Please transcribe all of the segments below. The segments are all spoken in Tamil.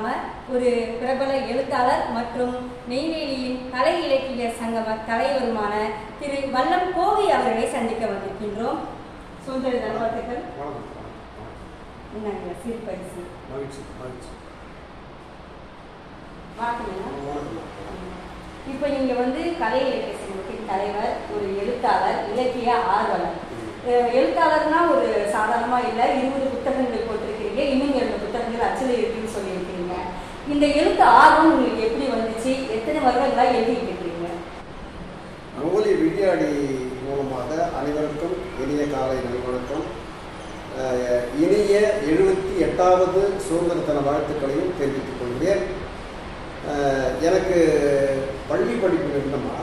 நாம ஒரு பிரபல எழுத்தாளர் மற்றும் நெய்வேலியின் கலை இலக்கிய சங்கம தலைவருமான திரு வல்லம் கோவை அவர்களை சந்திக்க வந்திருக்கின்றோம் சுந்தர தர்மத்துக்கள் வணக்கம் வணக்கம் வணக்கம் இந்தாங்க சிறுபரிசு மகிழ்ச்சி மகிழ்ச்சி வணக்கம்ண்ணா. வணக்கம் இப்போ நீங்க வந்து கலை இலக்கிய சங்கத்தின் தலைவர் ஒரு எழுத்தாளர் இலக்கிய ஆர்வலர் அஹ் எழுத்தாளர்னா ஒரு சாதாரணமா இல்ல இருபது புத்தகங்கள் போட்டிருக்கிறீங்க இன்னும் இரண்டு புத்தகங்கள் அச்சில் இருக்குன்னு சொல்லியிருக்கிறீங்க இந்த எழுத்து ஆர்வம் உங்களுக்கு எப்படி வந்துச்சு எத்தனை வருடங்களா எழுதிட்டு இருக்கிறீங்க அங்கோலி விடியாடி மூலமாக அனைவருக்கும் இனிய காலை நல்வணக்கம் அஹ், இனிய எழுபத்தி எட்டாவது சுதந்திர தின வாழ்த்துக்களையும் தெரிவித்துக் கொள்கிறேன் அஹ், எனக்கு பள்ளி படிப்பு இருந்தமா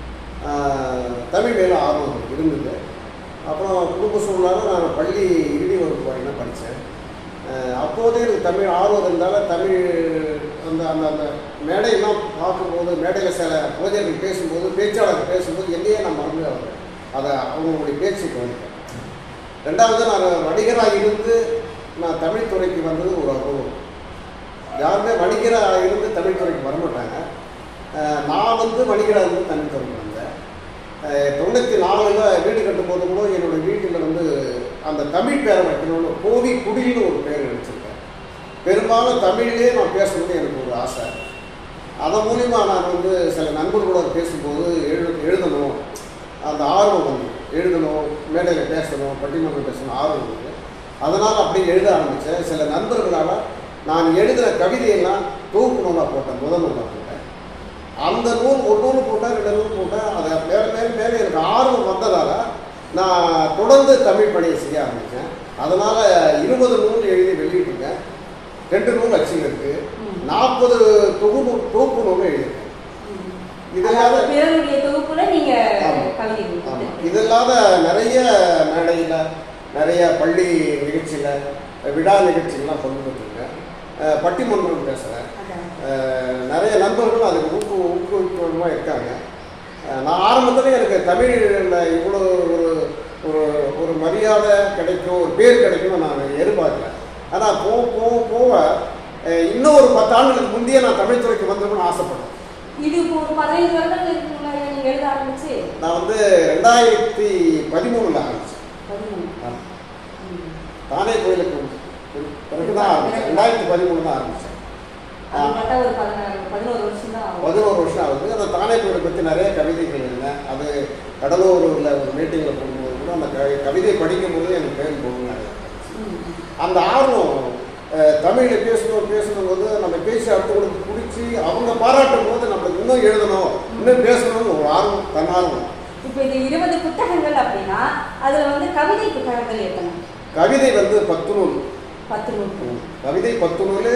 தமிழ் மேலே ஆர்வம் இருந்தது அப்புறம் குடும்ப சூழ்நிலை நான் பள்ளி இறுதி வகுப்பு வரைக்கும் படித்தேன் அப்போதே எனக்கு தமிழ் ஆர்வம் இருந்தாலும் தமிழ் அந்த அந்த அந்த மேடையெல்லாம் பார்க்கும்போது மேடையில் சில போதைகள் பேசும்போது பேச்சாளர் பேசும்போது என்னையே நான் மறந்து வரேன் அதை அவங்களுடைய பேச்சுக்கு வந்துட்டேன் ரெண்டாவது நான் வணிகராக இருந்து நான் தமிழ் துறைக்கு வந்தது ஒரு அனுபவம் யாருமே வணிகராக இருந்து தமிழ் துறைக்கு வரமாட்டாங்க அஹ் நான் வந்து வணிகராக இருந்து தமிழ் துறைக்கு வந்தேன் அஹ் தொண்ணூற்றி நாலில் வீடு கட்டும்போது கூட என்னோட வீட்டில் வந்து அந்த தமிழ் பேரை வைக்கணும்னு கோவி குடின்னு ஒரு பேர் வச்சுருக்கேன் பெரும்பாலும் தமிழ்லேயே நான் பேசணும்னு எனக்கு ஒரு ஆசை அதன் மூலிமா நான் வந்து சில நண்பர்களோட பேசும்போது எழு எழுதணும் அந்த ஆர்வம் வந்து எழுதணும் மேடையில் பேசணும் பட்டிமன்றம் பேசணும் ஆர்வம் வந்து அதனால் அப்படியே எழுத ஆரம்பித்தேன் சில நண்பர்களால் நான் எழுதுகிற கவிதையெல்லாம் தொகுப்பு நூலாக போட்டேன் முதல் நூலாக போட்டேன் அந்த நூல் ஒரு நூல் போட்டேன் ரெண்டு நூல் போட்டேன் அதை மேலே மேலே மேலே எனக்கு ஆர்வம் வந்ததால் நான் தொடர்ந்து தமிழ் பணியை செய்ய ஆரம்பித்தேன் அதனால் இருபது நூல் எழுதி வெளியிட்டிருக்கேன் ரெண்டு நூல் அச்சில் இருக்குது நாற்பது தொகுப்பு தொகுப்பு நூல் எழுதியிருக்கேன் இது அதாவது இல்லாத பிறருடைய தொகுப்புல நீங்க ஆமா. கவிதை ஆமாம் எழுதியிருக்கீங்க. இது இல்லாத நிறைய மேடையில் நிறைய பள்ளி நிகழ்ச்சியில் விழா நிகழ்ச்சிகள்லாம் பங்கு பெற்றிருக்கேன் அஹ் பட்டிமன்றம் பேசுகிறேன் அதான். நிறைய நண்பர்களும் அதுக்கு ஊக்கு ஊக்குவிக்கமாக இருக்காங்க அஹ் நான் ஆரம்பத்தில் எனக்கு தமிழில் இவ்வளோ ஒரு ஒரு ஒரு மரியாதை கிடைக்கும் ஒரு பேர் கிடைக்கும்னு நான் எதிர்பார்க்கல ஆனால் போக போக போக அஹ் இன்னும் ஒரு பத்து ஆண்டுகளுக்கு முந்தைய நான் தமிழ் துறைக்கு வந்துடணும்னு ஆசைப்பட்டேன் இது இப்போ ஒரு பதினைந்து வருடங்களுக்கு முன்னாடி நீங்க எழுத ஆரம்பிச்சு நான் வந்து ரெண்டாயிரத்தி பதிமூணில் ஆரம்பித்தேன் பதிமூணு. ஆமா. ம். தானே கோயிலுக்கு பிறகு தான் ஆரம்பித்தேன் ரெண்டாயிரத்தி பதிமூணு தான் ஆரம்பித்தேன் அது பார்த்தா ஒரு பதினாறு பதினோரு வருஷம் தான் ஆகும் பதினோரு வருஷம் ஆகுது அந்த தானே கோயிலை பற்றி நிறைய கவிதைகள் எழுதினேன் அது கடலூரில் ஒரு மீட்டிங்கில் போகும்போது கூட அந்த கவி கவிதை படிக்கும்போது எனக்கு பேர் போகணும் நிறைய ம். அந்த ஆர்வம் அஹ், தமிழில் பேசணும் பேசணும் போது நம்ம பேசி அடுத்தவங்களுக்கு பிடிச்சி அவங்க பாராட்டும் போது நம்மளுக்கு இன்னும் எழுதணும் இன்னும் பேசணும்னு ஒரு ஆர்வம் தன்னார்வம் இப்போ இது இருபது புத்தகங்கள் அப்படின்னா அதுல வந்து கவிதை புத்தகங்கள் எத்தனை கவிதை வந்து பத்து நூல் பத்து நூறு கவிதை பத்து நூல்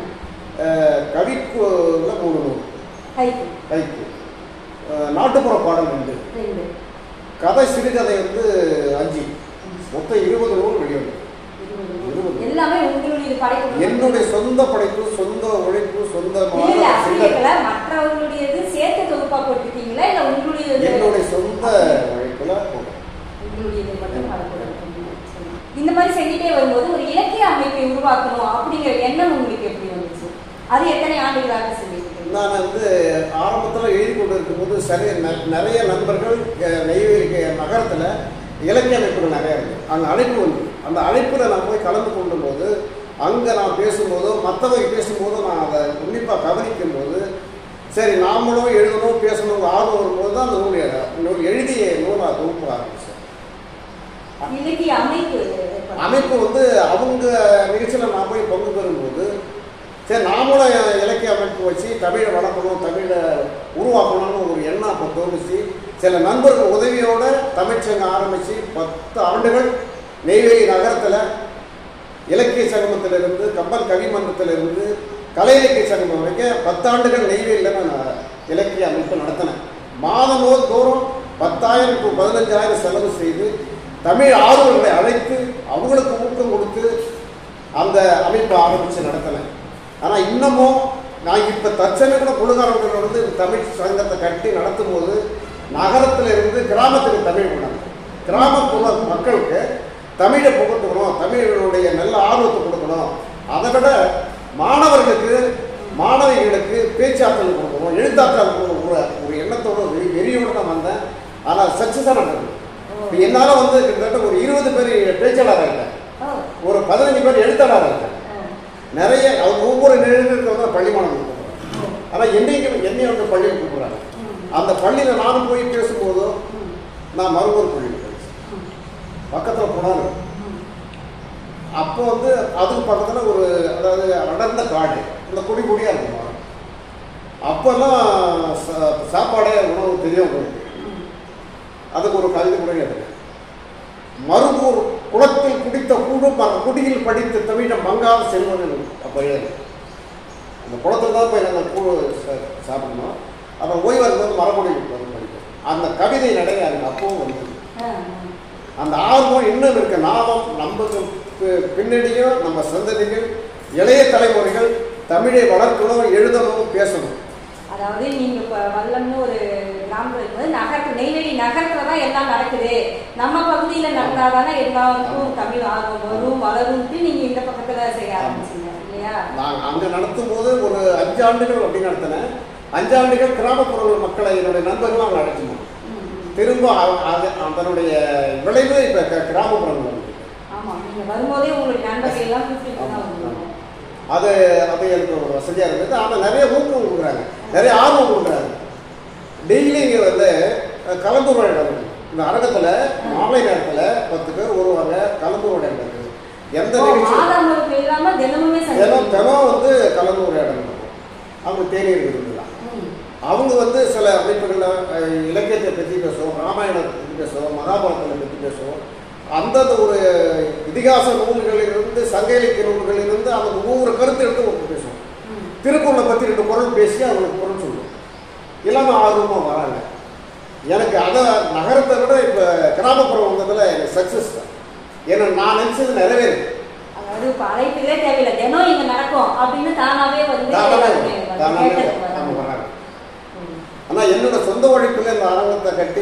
கவிக்குல மூணு நூல் கைக்கு கைக்கு அஹ், நாட்டுப்புற பாடல் ரெண்டு ரெண்டு கதை சிறுகதை வந்து அஞ்சு மொத்தம் இருபது நூல் வெளிவந்து இருபது இருபது. நூறு. எல்லாமே உங்களுடைய படைப்பு என்னுடைய சொந்த படைப்பு சொந்த உழைப்பு சொந்த இல்ல மா- அப்படி சிந்தனை. இருக்கல மற்றவர்களுடையது சேர்த்து தொகுப்பா போட்டுட்டீங்களா இல்ல உங்களுடைய என்னுடைய சொந்த உழைப்புல போட்டேன். உங்களுடையது மட்டும் பாடப்பட்டிருக்கீங்க. சரி. இந்த மாதிரி செஞ்சுட்டே வரும்போது ஒரு இலக்கிய அமைப்பை உருவாக்கணும் அப்படிங்கிற எண்ணம் உங்களுக்கு எப்படி வந்துச்சு அது எத்தனை ஆண்டுகளாக செஞ்சுட்டு நான் வந்து ஆரம்பத்தில் எழுதி கொண்டு இருக்கும்போது சரி ந- நிறைய நண்பர்கள் அஹ், நெய்வேலி நகரத்தில் இலக்கிய அமைப்புகள் நிறைய இருக்கு அங்கே அழைப்பு வந்து அந்த அழைப்பில் நான் போய் கலந்து கொண்டும் போது அங்கே நான் பேசும்போதோ மற்றவங்க பேசும்போதோ நான் அதை உன்னிப்பாக கவனிக்கும் போது சரி நாமளும் எழுதணும் பேசணும் ஆர்வம் வரும்போது தான் அந்த நூல் எழு- நூல் எழுதிய நூலாக தொகுப்பு ஆரம்பிச்சேன் இலக்கிய அமைப்பு அமைப்பு வந்து அவங்க நிகழ்ச்சியில் நான் போய் பங்கு பெறும்போது சரி நாமளும் இலக்கிய அமைப்பு வச்சு தமிழை வளர்க்கணும் தமிழை உருவாக்கணும்னு ஒரு எண்ணம் அப்போ தோணுச்சு சில நண்பர்கள் உதவியோட தமிழ்ச்சங்கம் ஆரம்பித்து பத்து ஆண்டுகள் நெய்வேலி நகரத்தில் இலக்கிய சங்கமத்திலிருந்து கம்பன் கவி மன்றத்திலிருந்து கலை இலக்கிய சங்கமம் வரைக்கும் பத்தாண்டுகள் நெய்வேலியில் நான் இலக்கிய அமைப்பு நடத்தினேன் மாதமோ தோறும் பத்தாயிரம் டு பதினஞ்சாயிரம் செலவு செய்து தமிழ் ஆர்வலர்களை அழைத்து அவங்களுக்கு ஊக்கம் கொடுத்து அந்த அமைப்பை ஆரம்பித்து நடத்தினேன் ஆனால் இன்னமும் நான் இப்போ தற்சமயத்தில் குழுகாரர்கள் வந்து தமிழ் சங்கத்தை கட்டி நடத்தும் போது நகரத்தில் இருந்து கிராமத்துக்கு தமிழ் கொண்டாங்க கிராமப்புற மக்களுக்கு தமிழை புகட்டுக்கணும் தமிழனுடைய நல்ல ஆர்வத்தை கொடுக்கணும் அதை விட மாணவர்களுக்கு மாணவிகளுக்கு பேச்சாற்றல் கொடுக்கணும் எழுத்தாற்றல் கொடுக்கணும் ஒரு ஒரு எண்ணத்தோட ஒரு வெறியோடு தான் வந்தேன் ஆனால் சக்ஸஸாக நடந்தது இப்போ என்னால் வந்து கிட்டத்தட்ட ஒரு இருபது பேர் பேச்சாளராக இருக்கேன் ஓ ஒரு பதினஞ்சு பேர் எழுத்தாளராக இருக்கேன் ஓ நிறைய அவங்க ஒவ்வொரு நிலையிலிருந்து வந்து பள்ளி மாணவர்கள் கூப்பிடுறாங்க ஆனால் என்னைக்கு என்னையும் வந்து பள்ளியில் கூப்பிடுறாங்க ம் அந்த பள்ளியில் நானும் போய் பேசும்போது ம் நான் மறுபூர் பள்ளியில் பேசுறேன் ம் பக்கத்தில் போனாலும் ம் அப்போ வந்து அதுக்கு பக்கத்தில் ஒரு அதாவது அடர்ந்த காடு இந்த கொடி கொடியாக இருக்கும் மரம். அப்போல்லாம் சா- சாப்பாடே உணவு தெரியும் உங்களுக்கு ம் அதுக்கு ஒரு கவிதை கூட இருக்கு மறுபூர் குளத்தில் குடித்த கூடும் அந்த குடியில் படித்த தமிழ மங்காத செல்வன் அப்போ எழுது அந்த குளத்தில் தான் போய் நாங்கள் கூழ் சா- சாப்பிடணும் அப்புறம் ஓய்வாக இருக்கும்போது மரபொடியில் வந்து படிப்போம் அந்த கவிதை நடைய எனக்கு அப்பவும் வந்தது ஆ அந்த ஆர்வம் இன்னும் இருக்க நாமம் நமக்கு பி- பின்னணியும் நம்ம சந்ததிகள் இளைய தலைமுறைகள் தமிழை வளர்க்கணும் எழுதணும் பேசணும் அதாவது நீங்க இப்ப வல்லம்னு ஒரு கிராமத்துல இருக்கும்போது நகர் நெய்வேலி நகரத்துல தான் எல்லாம் நடக்குது நம்ம பகுதியில நடந்தாதானே எல்லாருக்கும் தமிழ் ஆர்வம் வரும் வளரும்ட்டு நீங்க இந்த பக்கத்துல செய்ய ஆரம்பிச்சீங்க இல்லையா நான் அங்கே நடத்தும் போது ஒரு அஞ்சு ஆண்டுகள் அப்படி நடத்தினேன் அஞ்சு ஆண்டுகள் கிராமப்புற மக்களை என்னுடைய நண்பர்களும் அவங்க அழைச்சினோம் ம், ம். திரும்ப அவ- அது அதனுடைய விளைவு இப்போ கிராமப்புறங்கள் வந்து ஆமா நீங்க வரும்போதே உங்களுடைய நண்பர்கள் எல்லாம் கூப்பிட்டு தான் வந்தீங்க அது அது எனக்கு ஒரு வசதியாக இருந்தது ஆனால் நிறைய ஊக்கம் கொடுக்குறாங்க நிறைய ஆர்வம் கொடுக்குறாங்க டெய்லி இங்கே வந்து அஹ், கலந்துரையாடல் நடக்கும். இந்த அரங்கத்தில் மாலை நேரத்தில் பத்து பேர் வருவாங்க கலந்துரையாடல் நடக்குது எந்த ஓ, நிகழ்ச்சி மாதாமருக்கு இல்லாம தினமுமே தினம் சந்திப்பீங்க. தினம் வந்து கலந்துரையாடல் நடக்கும் அவங்க தேநீர் விருந்துலாம் ம், அவங்க வந்து சில அமைப்புகளை அஹ், இலக்கியத்தை பற்றி பேசுவோம் ராமாயணத்தை பற்றி பேசுவோம் மகாபாரதத்தை பற்றி பேசுவோம் அந்தந்த ஒரு இதிகாச நூல்களிலிருந்து சங்க இலக்கிய நூல்களிலிருந்து அவங்க ஒவ்வொரு கருத்து எடுத்து ஒன்று பேசுவோம் ம். திருக்குறளை பற்றி ரெண்டு குரல் பேசி அவங்களுக்கு குரல் சொல்லுவோம் இல்லாமல் ஆர்வமாக வராங்க எனக்கு அதை நகரத்தை விட இப்போ கிராமப்புறம் வந்ததில் எனக்கு சக்ஸஸ் தான் ஏன்னா நான் நினச்சது நிறைவேறு அதாவது இப்ப அழைப்புகளே தேவையில்லை தினம் இங்க நடக்கும் அப்படின்னு தானாவே வந்து தானாகவே எல்லாருமே வரும். வந்து தானாகவே கேட்டதுக்கு வரும். வராங்க. ஆமா, வராங்க ம். ஆனால் என்னோட சொந்த உழைப்பில் இந்த அரங்கத்தை கட்டி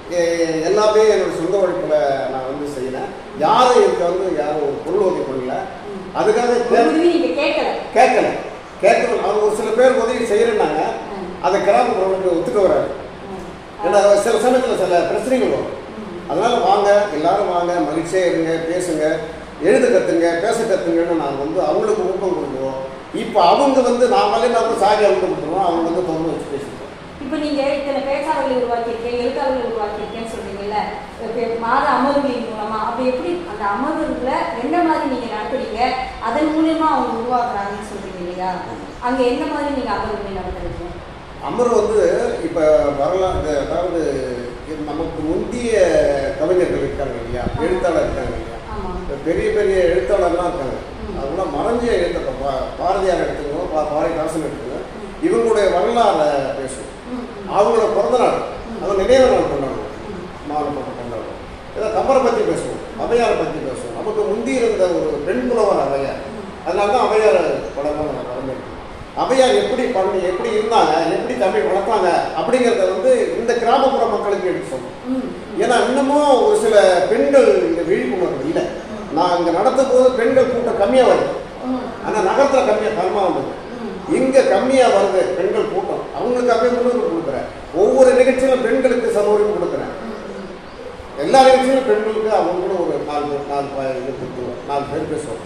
எ- எல்லாமே என்னோட சொந்த உழைப்பில் நான் வந்து செய்யறேன் யாரும் இதுக்கு வந்து யாரும் ஒரு பொருள் உதவி பண்ணல ம். அதுக்காக ஒரு கே- உதவி நீங்க கேட்கல கேட்கல கேட்கணும் அவங்க ஒரு சில பேர் உதவி செய்யறேன்னாங்க ம். அதை கிராமப்புறங்களுக்கு ஒத்துக்க வராது ம். ஏன்னா சில சமயத்தில் சில பிரச்சனைகள் வரும் ம். அதனால வாங்க எல்லாரும் வாங்க மகிழ்ச்சியாக இருங்க பேசுங்க எழுத கத்துங்க பேச கத்துங்கன்னு நாங்கள் வந்து அவங்களுக்கு ஊக்கம் கொடுக்குறோம் இப்போ அவங்க வந்து நான் வரலாம் சாரி அவங்க கொடுத்துருவோம் அவங்க வந்து தொடர்ந்து வச்சு பேசிக்கிறோம் இப்ப நீங்க இத்தனை பேச்சாளர்களை உருவாக்கியிருக்கேன் எழுத்தாளர்களை உருவாக்கியிருக்கேன்னு சொல்றீங்கல்ல இப்ப மாத அமர்வுகளின் மூலமா அப்படி எப்படி அந்த அமர்வுகளை எந்த மாதிரி நீங்க நடத்துறீங்க அதன் மூலியமா அவங்க உருவாக்குறாங்கன்னு சொல்றீங்க இல்லையா அங்க எந்த மாதிரி நீங்க அமர்வுகளை நடத்துறீங்க அமர் வந்து இப்போ வரலாம் இந்த அதாவது இது நமக்கு முந்திய கவிஞர்கள் இருக்காங்க இல்லையா எழுத்தாளர் இருக்காங்க இல்லையா ஆமா இப்ப பெரிய பெரிய எழுத்தாளர்லாம் இருக்காங்க ம். அவங்களாம் மறைஞ்ச எழுத்த பா- பாரதியார் எடுத்துக்கோ பா பாரதிதாசன் எடுத்துக்கோ ம். இவங்களுடைய வரலாறை பேசும் ம், ம். அவங்களோட பிறந்த நாள் ம். அவங்க நினைவு நாள் கொண்டாடுவோம் ம். மாலை போட்டு கொண்டாடுவோம் ஏதோ கம்பரை பற்றி பேசுவோம் அவையாரை பற்றி பேசுவோம் நமக்கு முந்தி இருந்த ஒரு பெண் புலவர் அவையார் அதனால தான் அவையார் படமாக நான் வரவேற்கிறேன் அவையார் எப்படி பண்ணி எப்படி இருந்தாங்க எப்படி தமிழ் வளர்த்தாங்க அப்படிங்கிறத வந்து இந்த கிராமப்புற மக்களுக்கு எடுத்து சொல்லணும் ம், ம். ஏன்னா இன்னமும் ஒரு சில பெண்கள் இந்த விழிப்புணர்வு இல்லை நான் இங்கே நடத்தும் போது பெண்கள் கூட்டம் கம்மியாக வருது ம். ஆனால் நகரத்தில் கம்மியாக தரமாக வந்தது ம். இங்கே கம்மியாக வருது பெண்கள் கூட்டம் அவங்களுக்கு அப்படியே முன்னுரிமை கொடுக்குறேன் ஒவ்வொரு நிகழ்ச்சியிலும் பெண்களுக்கு சமூகம் கொடுக்குறேன் ம், ம். எல்லா நிகழ்ச்சியிலும் பெண்களுக்கு அவங்க கூட ஒரு நாலு பேர் நாலு ப- இது கொடுத்துருவோம் நாலு பேர் பேசுவோம்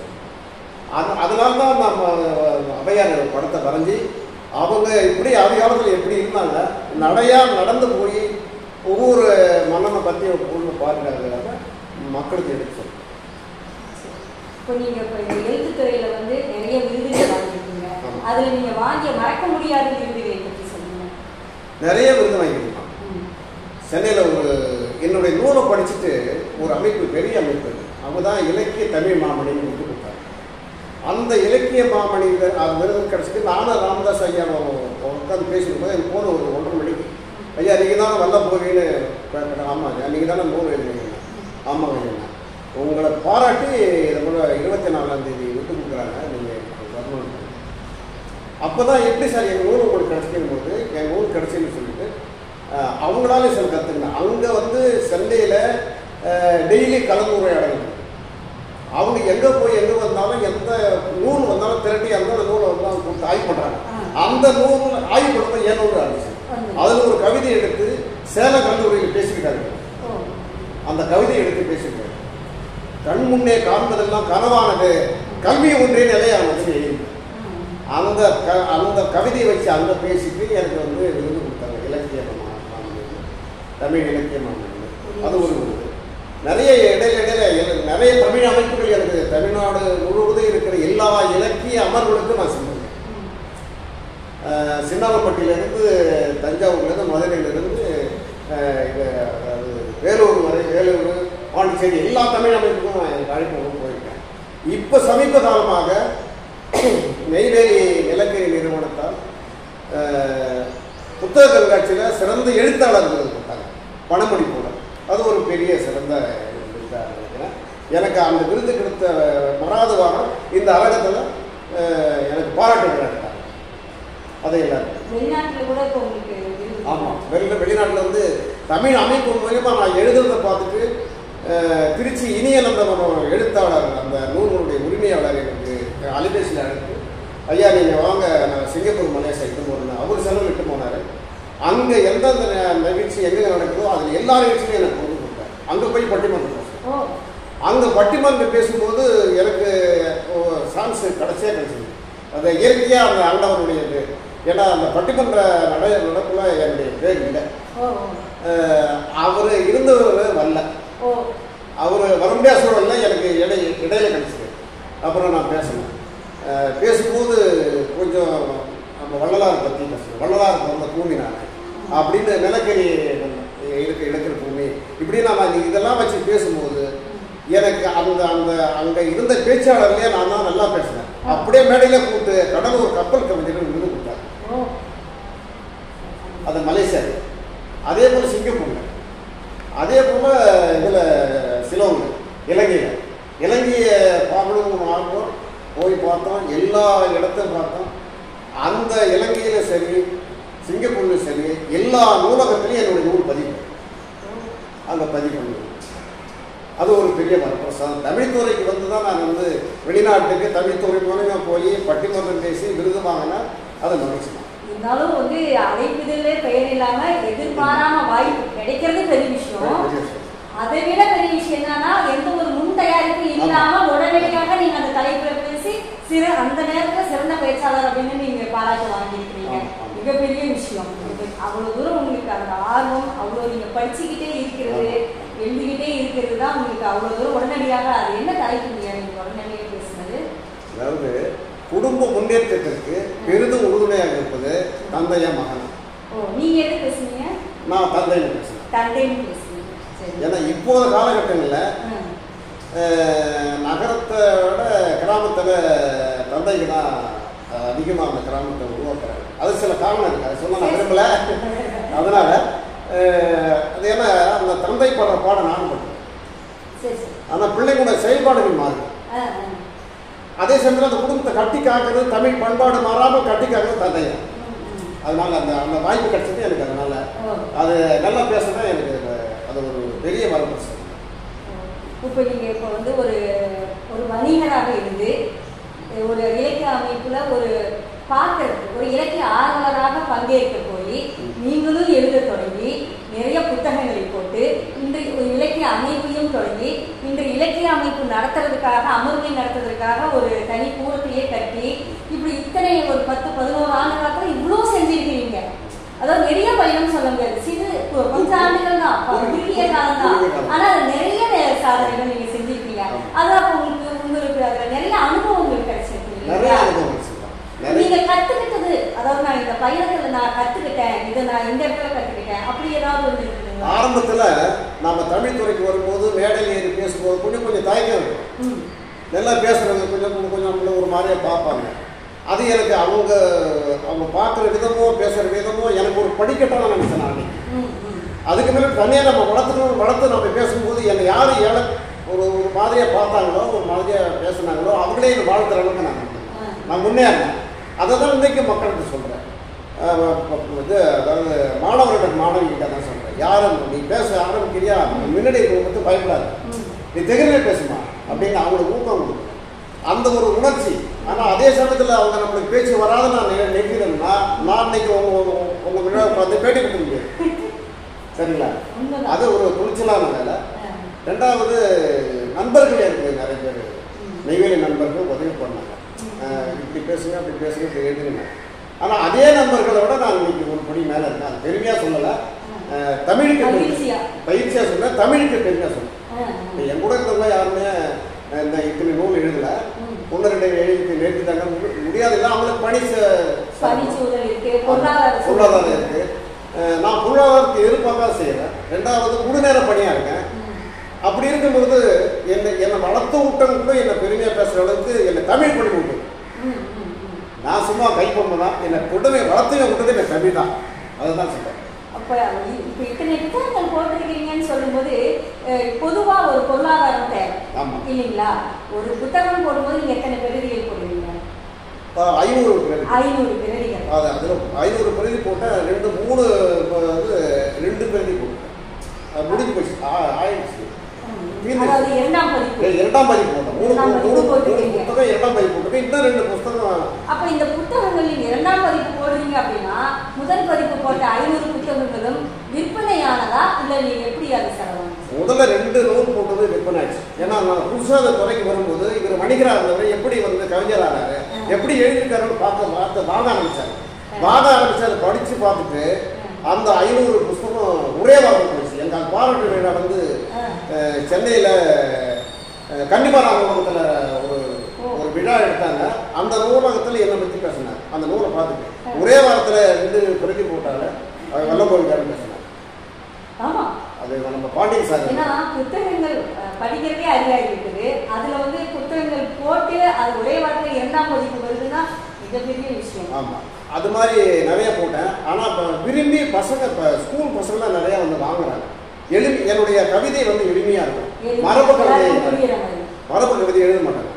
அது அதனால தான் நம்ம அவையார் படத்தை வரைஞ்சி அவங்க இப்படி ஆதி காலத்தில் எப்படி இருந்தாங்க நடையா நடந்து போய் ஒவ்வொரு மன்னனை பற்றி ஒரு பொருள் பாருங்கிறதுக்காக மக்களுக்கு எடுத்து சொல்லுவோம். இப்போ நீங்க இப்போ இந்த எழுத்துத்துறையில வந்து நிறைய விருதுகள் வாங்கியிருக்கீங்க ஆமா. அதுல நீங்க வாங்கிய மறக்க முடியாத விருதுகளை பற்றி சொல்லுங்க நிறைய விருது வாங்கியிருக்கான் ம். சென்னையில் ஒரு என்னுடைய நூலை படிச்சுட்டு ஒரு அமைப்பு பெரிய அமைப்பு அது. அவங்க தான் இலக்கிய தமிழ் மாமணின்னு விட்டு கொடுத்தாங்க அந்த இலக்கிய மாமணி வி- அது விருது கிடச்சிட்டு நானும் ராமதாஸ் ஐயா உட்காந்து பேசியிருக்கும்போது எனக்கு போன ஒரு ஒன்றரை மணிக்கு ஐயா நீங்கள் தானே வல்ல போவீன்னு கேட்டேன் ஆமாங்க நீங்கள் தானே நூல் எழுதுனீங்க ஆமாங்க ஐயா உங்களை பாராட்டி இதை போல இருபத்தி நாலாம் தேதி விட்டு கொடுக்குறாங்க நீங்கள் வரணும் அப்போ தான் எப்படி சார் எங்கள் நூல் உங்களுக்கு கிடச்சிக்கும் போது என் நூல் கிடச்சின்னு சொல்லிட்டு அஹ், அவங்களாலே சில கற்றுக்கினேன் அங்கே வந்து சென்னையில் டெய்லி கலந்துரையாடல் இருக்கு. அவங்க எங்கே போய் எங்கே வந்தாலும் எந்த நூல் வந்தாலும் திரட்டி அந்த நூலை வந்து அவங்க கொடுத்து ஆய்வு பண்ணுறாங்க ஆ, அந்த நூல் ஆய்வு கொடுத்த என் நூறு ஆரம்பிச்சு வந்து. அதில் ஒரு கவிதை எடுத்து சேலம் கல்லூரியில் பேசியிருக்காரு ஓ அந்த கவிதை எடுத்து பேசியிருக்காரு கண் முன்னே காண்பதெல்லாம் கனவானது கல்வி ஒன்றே நிலையானது எழுதி ம். அந்த க அந்த கவிதையை வச்சு அங்கே பேசிட்டு எனக்கு வந்து விருது கொடுத்தாங்க இலக்கிய மா- மாமன்னர். தமிழ் இலக்கிய மாமன்னர். அது ஒரு விருது நிறைய இடையில இடையில எனக்கு நிறைய தமிழ் அமைப்புகள் எனக்கு தமிழ்நாடு முழுவதும் இருக்கிற எல்லா இலக்கிய அமர்வுகளுக்கும் நான் சென்றேன் ம். அஹ் சின்னாளப்பட்டியிலிருந்து தஞ்சாவூர்லேருந்து மதுரையிலிருந்து அஹ், இது அதாவது வேலூர் வரை வேலூர் பாண்டிச்சேரி எல்லா தமிழ் அமைப்புக்கும் நான் எனக்கு அழைப்பு போயிருக்கேன் இப்போ சமீப காலமாக நெய்வேலி நிலக்கரி நிறுவனத்தால் அஹ், புத்தக கண்காட்சியில் சிறந்த எழுத்தாளர்கள் கொடுத்தாங்க பணமளிப்போட அது ஒரு பெரிய சிறந்த விருதாக நினைக்கிறேன் எனக்கு அந்த விருது கிடைத்த மறாத வாரம் இந்த அரங்கத்தில் எனக்கு பாராட்டு விழா எடுத்தாங்க அதை எல்லாரும் வெளிநாட்டுல கூட இப்போ உங்களுக்கு விருது ஆமாம் வெளியில் வெளிநாட்டில் வந்து தமிழ் அமைப்பு மூலியமாக நான் எழுதுறதை பார்த்துட்டு அஹ், திருச்சி இனியநந்தவனம் எழுத்தாளர் அந்த நூலுடைய உரிமையாளர் எனக்கு அலிபேசியில் அழைத்து ஐயா நீங்கள் வாங்க நான் சிங்கப்பூர் மலேசியா இட்டு போகிறேன் அவர் செலவு இட்டு போனார் அங்கே எந்தெந்த ந- நிகழ்ச்சி எங்கே நடக்குதோ அதில் எல்லா நிகழ்ச்சியும் எனக்கு கொண்டு கொடுத்தார் அங்கே போய் பட்டிமன்றம் பேசுவேன். ஓ அங்கே பட்டிமன்றம் பேசும்போது எனக்கு சான்ஸ் கிடைச்சே கிடைச்சது அந்த இயற்கையாக அந்த ஆண்டவனுடைய இது ஏன்னா அந்த பட்டிமன்ற நட நடப்புல என்னுடைய பேர் இல்லை ஓ அவர் இருந்தவர் வரல ஓ அவர் வர முடியாத சூழல்ல எனக்கு இடை இடையில கிடைச்சது அப்புறம் நான் பேசினேன் அஹ் பேசும்போது கொஞ்சம் நம்ம வள்ளலார் பற்றி பேசுவேன் வள்ளலார் பிறந்த பூமி நான் அப்படின்னு நிலக்கரி இருக்கு இழக்கிற பூமி இப்படி நான் இதெல்லாம் வச்சு பேசும்போது எனக்கு அந்த அந்த அங்கே இருந்த பேச்சாளர்லயே நான் தான் நல்லா பேசினேன் அப்படியே மேடையில கூப்பிட்டு கடலூர் கப்பல் கவிஞர்கள் விருது கொடுத்தாங்க ஓ அது மலேசியா அதே போல் சிங்கப்பூர்ல அதே போல் இதில் சிலோங்க இலங்கையில் இலங்கையை பார்க்கணும்னு ஆர்வம் போய் பார்த்தோம் எல்லா இடத்தையும் பார்த்தோம் அந்த இலங்கையில் சரி சிங்கப்பூர்லையும் சரி எல்லா நூலகத்திலையும் என்னுடைய நூல் பதிவு அங்கே பதிவு பண்ணுவேன் அது ஒரு பெரிய வரப்பிரசாதம் தமிழ்துறைக்கு வந்து தான் நான் வந்து வெளிநாட்டுக்கு தமிழ்துறை மூலமாக போய் பட்டிமன்றம் பேசி விருது வாங்கினா அது மகிழ்ச்சி தான் இருந்தாலும் வந்து அழைப்புதலே பெயர் இல்லாம எதிர்பாராம வாய்ப்பு கிடைக்கிறது பெரிய விஷயம் பெரிய விஷயம். அதை விட பெரிய விஷயம் என்னன்னா எந்த ஒரு முன் தயாரிப்பு இல்லாம உடனடியாக நீங்க அந்த தலைப்புல பேசி சிற அந்த நேரத்துல சிறந்த பேச்சாளர் அப்படின்னு நீங்க பாராட்டு வாங்கியிருக்கிறீங்க ஆமா, ஆமா. மிகப்பெரிய விஷயம் இது அவ்வளவு தூரம் உங்களுக்கு அந்த ஆர்வம் அவ்வளவு நீங்க படிச்சுக்கிட்டே இருக்கிறது எழுதிக்கிட்டே இருக்கிறது தான் உங்களுக்கு அவ்வளவு தூரம் உடனடியாக அது என்ன தலைப்பு நீங்க நீங்க உடனடியாக பேசுனது அதாவது குடும்ப முன்னேற்றத்திற்கு பெரிதும் உறுதுணையாக இருப்பது தந்தைய மகன் ஓ நீங்க எது பேசுனீங்க நான் தந்தைன்னு பேசுகிறேன் தந்தைன்னு பேசுனீங்க சரி ஏன்னா இப்போது காலகட்டங்களில் ம். நகரத்தை விட கிராமத்தில் தந்தைக்கு தான் அதிகமாக அந்த கிராமத்தை உருவாக்குறாங்க அது சில காரணம் இருக்கு அதை சொல்ல நான் விரும்பல அதனால அஹ், அது ஏன்னா அந்த தந்தை படுற பாடம் நானும் படுறேன் சரி சரி ஆனால் பிள்ளைங்களோட செயல்பாடுகள் மாறுது ஆ, ஆ. அதே சமயத்தில் அந்த குடும்பத்தை கட்டி காக்கிறது தமிழ் பண்பாடு மாறாமல் கட்டி காக்கிறது தந்தையா ம், ம். அதனால அந்த அந்த வாய்ப்பு கிடைச்சது எனக்கு அதனால ஓ. அது நல்லா பேசுனா எனக்கு அது- அது ஒரு பெரிய வரப்பிரசாதம் இப்போ நீங்க இப்போ வந்து ஒரு ஒரு வணிகராக இருந்து ஒரு இலக்கிய அமைப்புல ஒரு பார்க்கறது ஒரு இலக்கிய ஆர்வலராக பங்கேற்க போய் நீங்களும் எழுத தொடங்கி நிறைய புத்தகங்களை போட்டு இன்று ஒரு இலக்கிய அமைப்பையும் தொடங்கி இன்று இலக்கிய அமைப்பு நடத்துறதுக்காக அமர்வை நடத்துறதுக்காக ஒரு தனி கூடத்தையே கட்டி இப்படி இத்தனை ஒரு பத்து பதினோரு ஆண்டு காலத்துல இவ்வளோ செஞ்சிருக்கிறீங்க அதாவது நிறைய பயணம் சொல்ல முடியாது சிறு கொ- கொஞ்ச ஆண்டுகள் தான் குறுகிய காலம் தான் குறுகிய காலம். ஆனா அது நிறைய நே- சாதனைகள் நீங்க செஞ்சிருக்கீங்க ஆமா. அது அப்போ உங்களுக்கு உங்களுக்கு அதுல நிறைய அனுபவங்கள் கிடைச்சிருக்கு நிறைய இல்லையா? அனுபவம் வச்சுருக்கோம் நிறைய நீங்க கத்துக்கிட்டது அதாவது நான் இந்த பயணத்துல நான் கத்துக்கிட்டேன் இதை நான் இந்த இடத்துல கத்துக்கிட்டேன் அப்படி ஏதாவது ஒண்ணு இருக்குதுங்களா ஆரம்பத்தில் நாம தமிழ் துறைக்கு வரும்போது மேடையில் ஏறி பேசும்போது கொஞ்சம் கொஞ்சம் தயக்கம் இருக்கும் ம். நல்லா பேசுறவங்க கொஞ்சம் கொஞ்சம் கொஞ்சம் நம்மள ஒரு மாதிரியா பார்ப்பாங்க அது எனக்கு அவங்க அவங்க பார்க்குற விதமோ பேசுகிற விதமோ எனக்கு ஒரு படிக்கட்டான நினைச்சேன் நான் அன்னைக்கு. ம், ம். அதுக்கு மேலே தனியாக நம்ம வளர்த்துக்கணும் வளர்த்து நம்ம பேசும்போது என்னை யார் ஏழை ஒரு ஒரு மாதிரியாக பார்த்தாங்களோ ஒரு மாதிரியாக பேசுனாங்களோ அவங்களே என்னை வாழ்த்துற அளவுக்கு நான் இருந்தேன். ஆ. நான் முன்னேறினேன் அதை தான் இன்றைக்கு மக்களுக்கு சொல்கிறேன் இது அதாவது மாணவர்கள் மாணவிகிட்ட தான் சொல்கிறேன் யாரும் நீ பேச ஆரம்பிக்கிறியா முன்னாடி பற்றி பயப்படாது ம். நீ திகழே பேசுமா அப்படின்னு அவங்களுக்கு ஊக்கம் கொடுக்கும் அந்த ஒரு உணர்ச்சி ஆனா அதே சமயத்துல அவங்க நம்மளுக்கு பேச்சு வராத நான் நெ- நெக்கிறேன்னா நான் இன்னைக்கு உங்க உங்க- உங்க முன்னாடி உட்காந்து பேட்டி கொடுக்க முடியாது சரிங்களா உண்மைதான். அது ஒரு துணிச்சலான வேலை ஆ. ரெண்டாவது நண்பர்கள் இருக்குது நிறைய பேர் ம். நெய்வேலி நண்பர்கள் உதவி பண்ணாங்க அஹ் இப்படி பேசுங்க அப்படி பேசுங்க இப்படி எழுதுங்க ஆனால் அதே நண்பர்களோட நான் இன்னைக்கு ஒரு படி மேலே இருக்கேன் அது பெருமையாக சொல்லலை அஹ் தமிழுக்கு பெருமை. மகிழ்ச்சியா. பயிற்சியாக சொன்னேன் தமிழுக்கு பெருமையாக சொன்னேன் ஆ, இப்போ என் கூட இருக்கிறவங்க யாருமே அஹ் இந்த இத்தனை நூல் எழுதலை ம். ஒன்று ரெண்டு எழுதி நேர்த்திட்டாங்க முடியாது இல்லை அவங்களுக்கு பணி ச- பணிச்சூழல் இருக்கு பொருளாதார சூழல் பொருளாதாரம் இருக்கு அஹ் நான் பொருளாதாரத்தை எதிர்பார்க்காத செய்கிறேன் ரெண்டாவது முழு நேர பணியாக இருக்கேன் ம். அப்படி இருக்கும்போது என்னை என்னை வளர்த்து விட்டவங்க கூட என்னை பெருமையாக பேசுகிற அளவுக்கு என்னை தமிழ் படி விட்டு ம், ம், ம். நான் சும்மா கைப்பொம்மை தான் என்னை கொடுமை வளர்த்து விட்டது என்னை தமிழ் தான் அதுதான் சொல்கிறேன் அப்ப இ- இப்ப இத்தனை புத்தகங்கள் போட்டிருக்கீங்கன்னு சொல்லும்போது அஹ், பொதுவா ஒரு பொருளாதாரம் தேவை ஆமாம் இல்லைங்களா ஒரு புத்தகம் போடும்போது நீங்க எத்தனை பிரதிகள் போடுவீங்க ஐநூறு பிரதி ஐநூறு பிரதிகள் அது அதில் ஐநூறு பிரதி போட்டேன் ரெண்டு மூணு வந்து ரெண்டு பிரதி போட்டேன் அது முடிஞ்சு போச்சு ஆ- ஆயிடுச்சு ம். தீர்ந்து. அதாவது இரண்டாம் பதிப்பு ஏய், இரண்டாம் பதிப்பு போட்டேன் மூணு இரண்டாம் பதிப்பு மூணு மூணு போட்டிருக்கீங்க. புத்தகம் இரண்டாம் பதிப்பு போட்டிருக்கேன் இன்னும் ரெண்டு புத்தகம் அப்ப இந்த புத்தகங்கள் நீங்க இரண்டாம் பதிப்பு போடுறீங்க அப்படின்னா முதல் பதிப்பு போட்ட ஐநூறு புத்தகங்களும் விற்பனையானதா இல்ல நீங்க எப்படி அது செலவாங்க முதல்ல ரெண்டு நூல் போட்டது விற்பனை ஆச்சு ஏன்னா நான் புதுசாக அந்த துறைக்கு வரும்போது இவர் வணிகராக இருந்தவர் எப்படி வந்து கவிஞர் ஆனாரு எப்படி எழுதியிருக்காருன்னு பார்க்க பார்த்து வாங்க ஆரம்பிச்சாரு வாங்க ஆரம்பிச்சு அதை படித்து பார்த்துட்டு அந்த ஐநூறு புஸ்தகம் ஒரே வாரம் போயிடுச்சு எங்கள் பாராட்டு விழா வந்து அஹ், சென்னையில் அஹ், கன்னிமாராமத்தில் ஒரு ஒரு விழா எடுத்தாங்க அந்த நூலகத்தில் என்னை பற்றி பேசினார் அந்த நூலை பார்த்துட்டு ஒரே வாரத்தில் ரெண்டு பிரதி போட்டாங்க அது வல்லபோய்க்காரன் பேசினார் ஆமா அது நம்ம பாண்டியன் சார் ஏன்னா புத்தகங்கள் அஹ், படிக்கிறதே அறிவாகி இருக்குது அதுல வந்து புத்தகங்கள் போட்டு அது ஒரே வாரத்துல இரண்டாம் பதிப்பு வருதுன்னா மிகப்பெரிய விஷயம் ஆமாம் அது மாதிரி நிறைய போட்டேன் ஆனால் இப்போ விரும்பி பசங்க இப்போ ஸ்கூல் பசங்களாம் நிறையா வந்து வாங்குறாங்க எளிமை என்னுடைய கவிதை வந்து எளிமையாக இருக்கும் மரபு கவிதை எல்லாருக்கும் புரியுற மாதிரி மரபு கவிதை எழுத மாட்டாங்க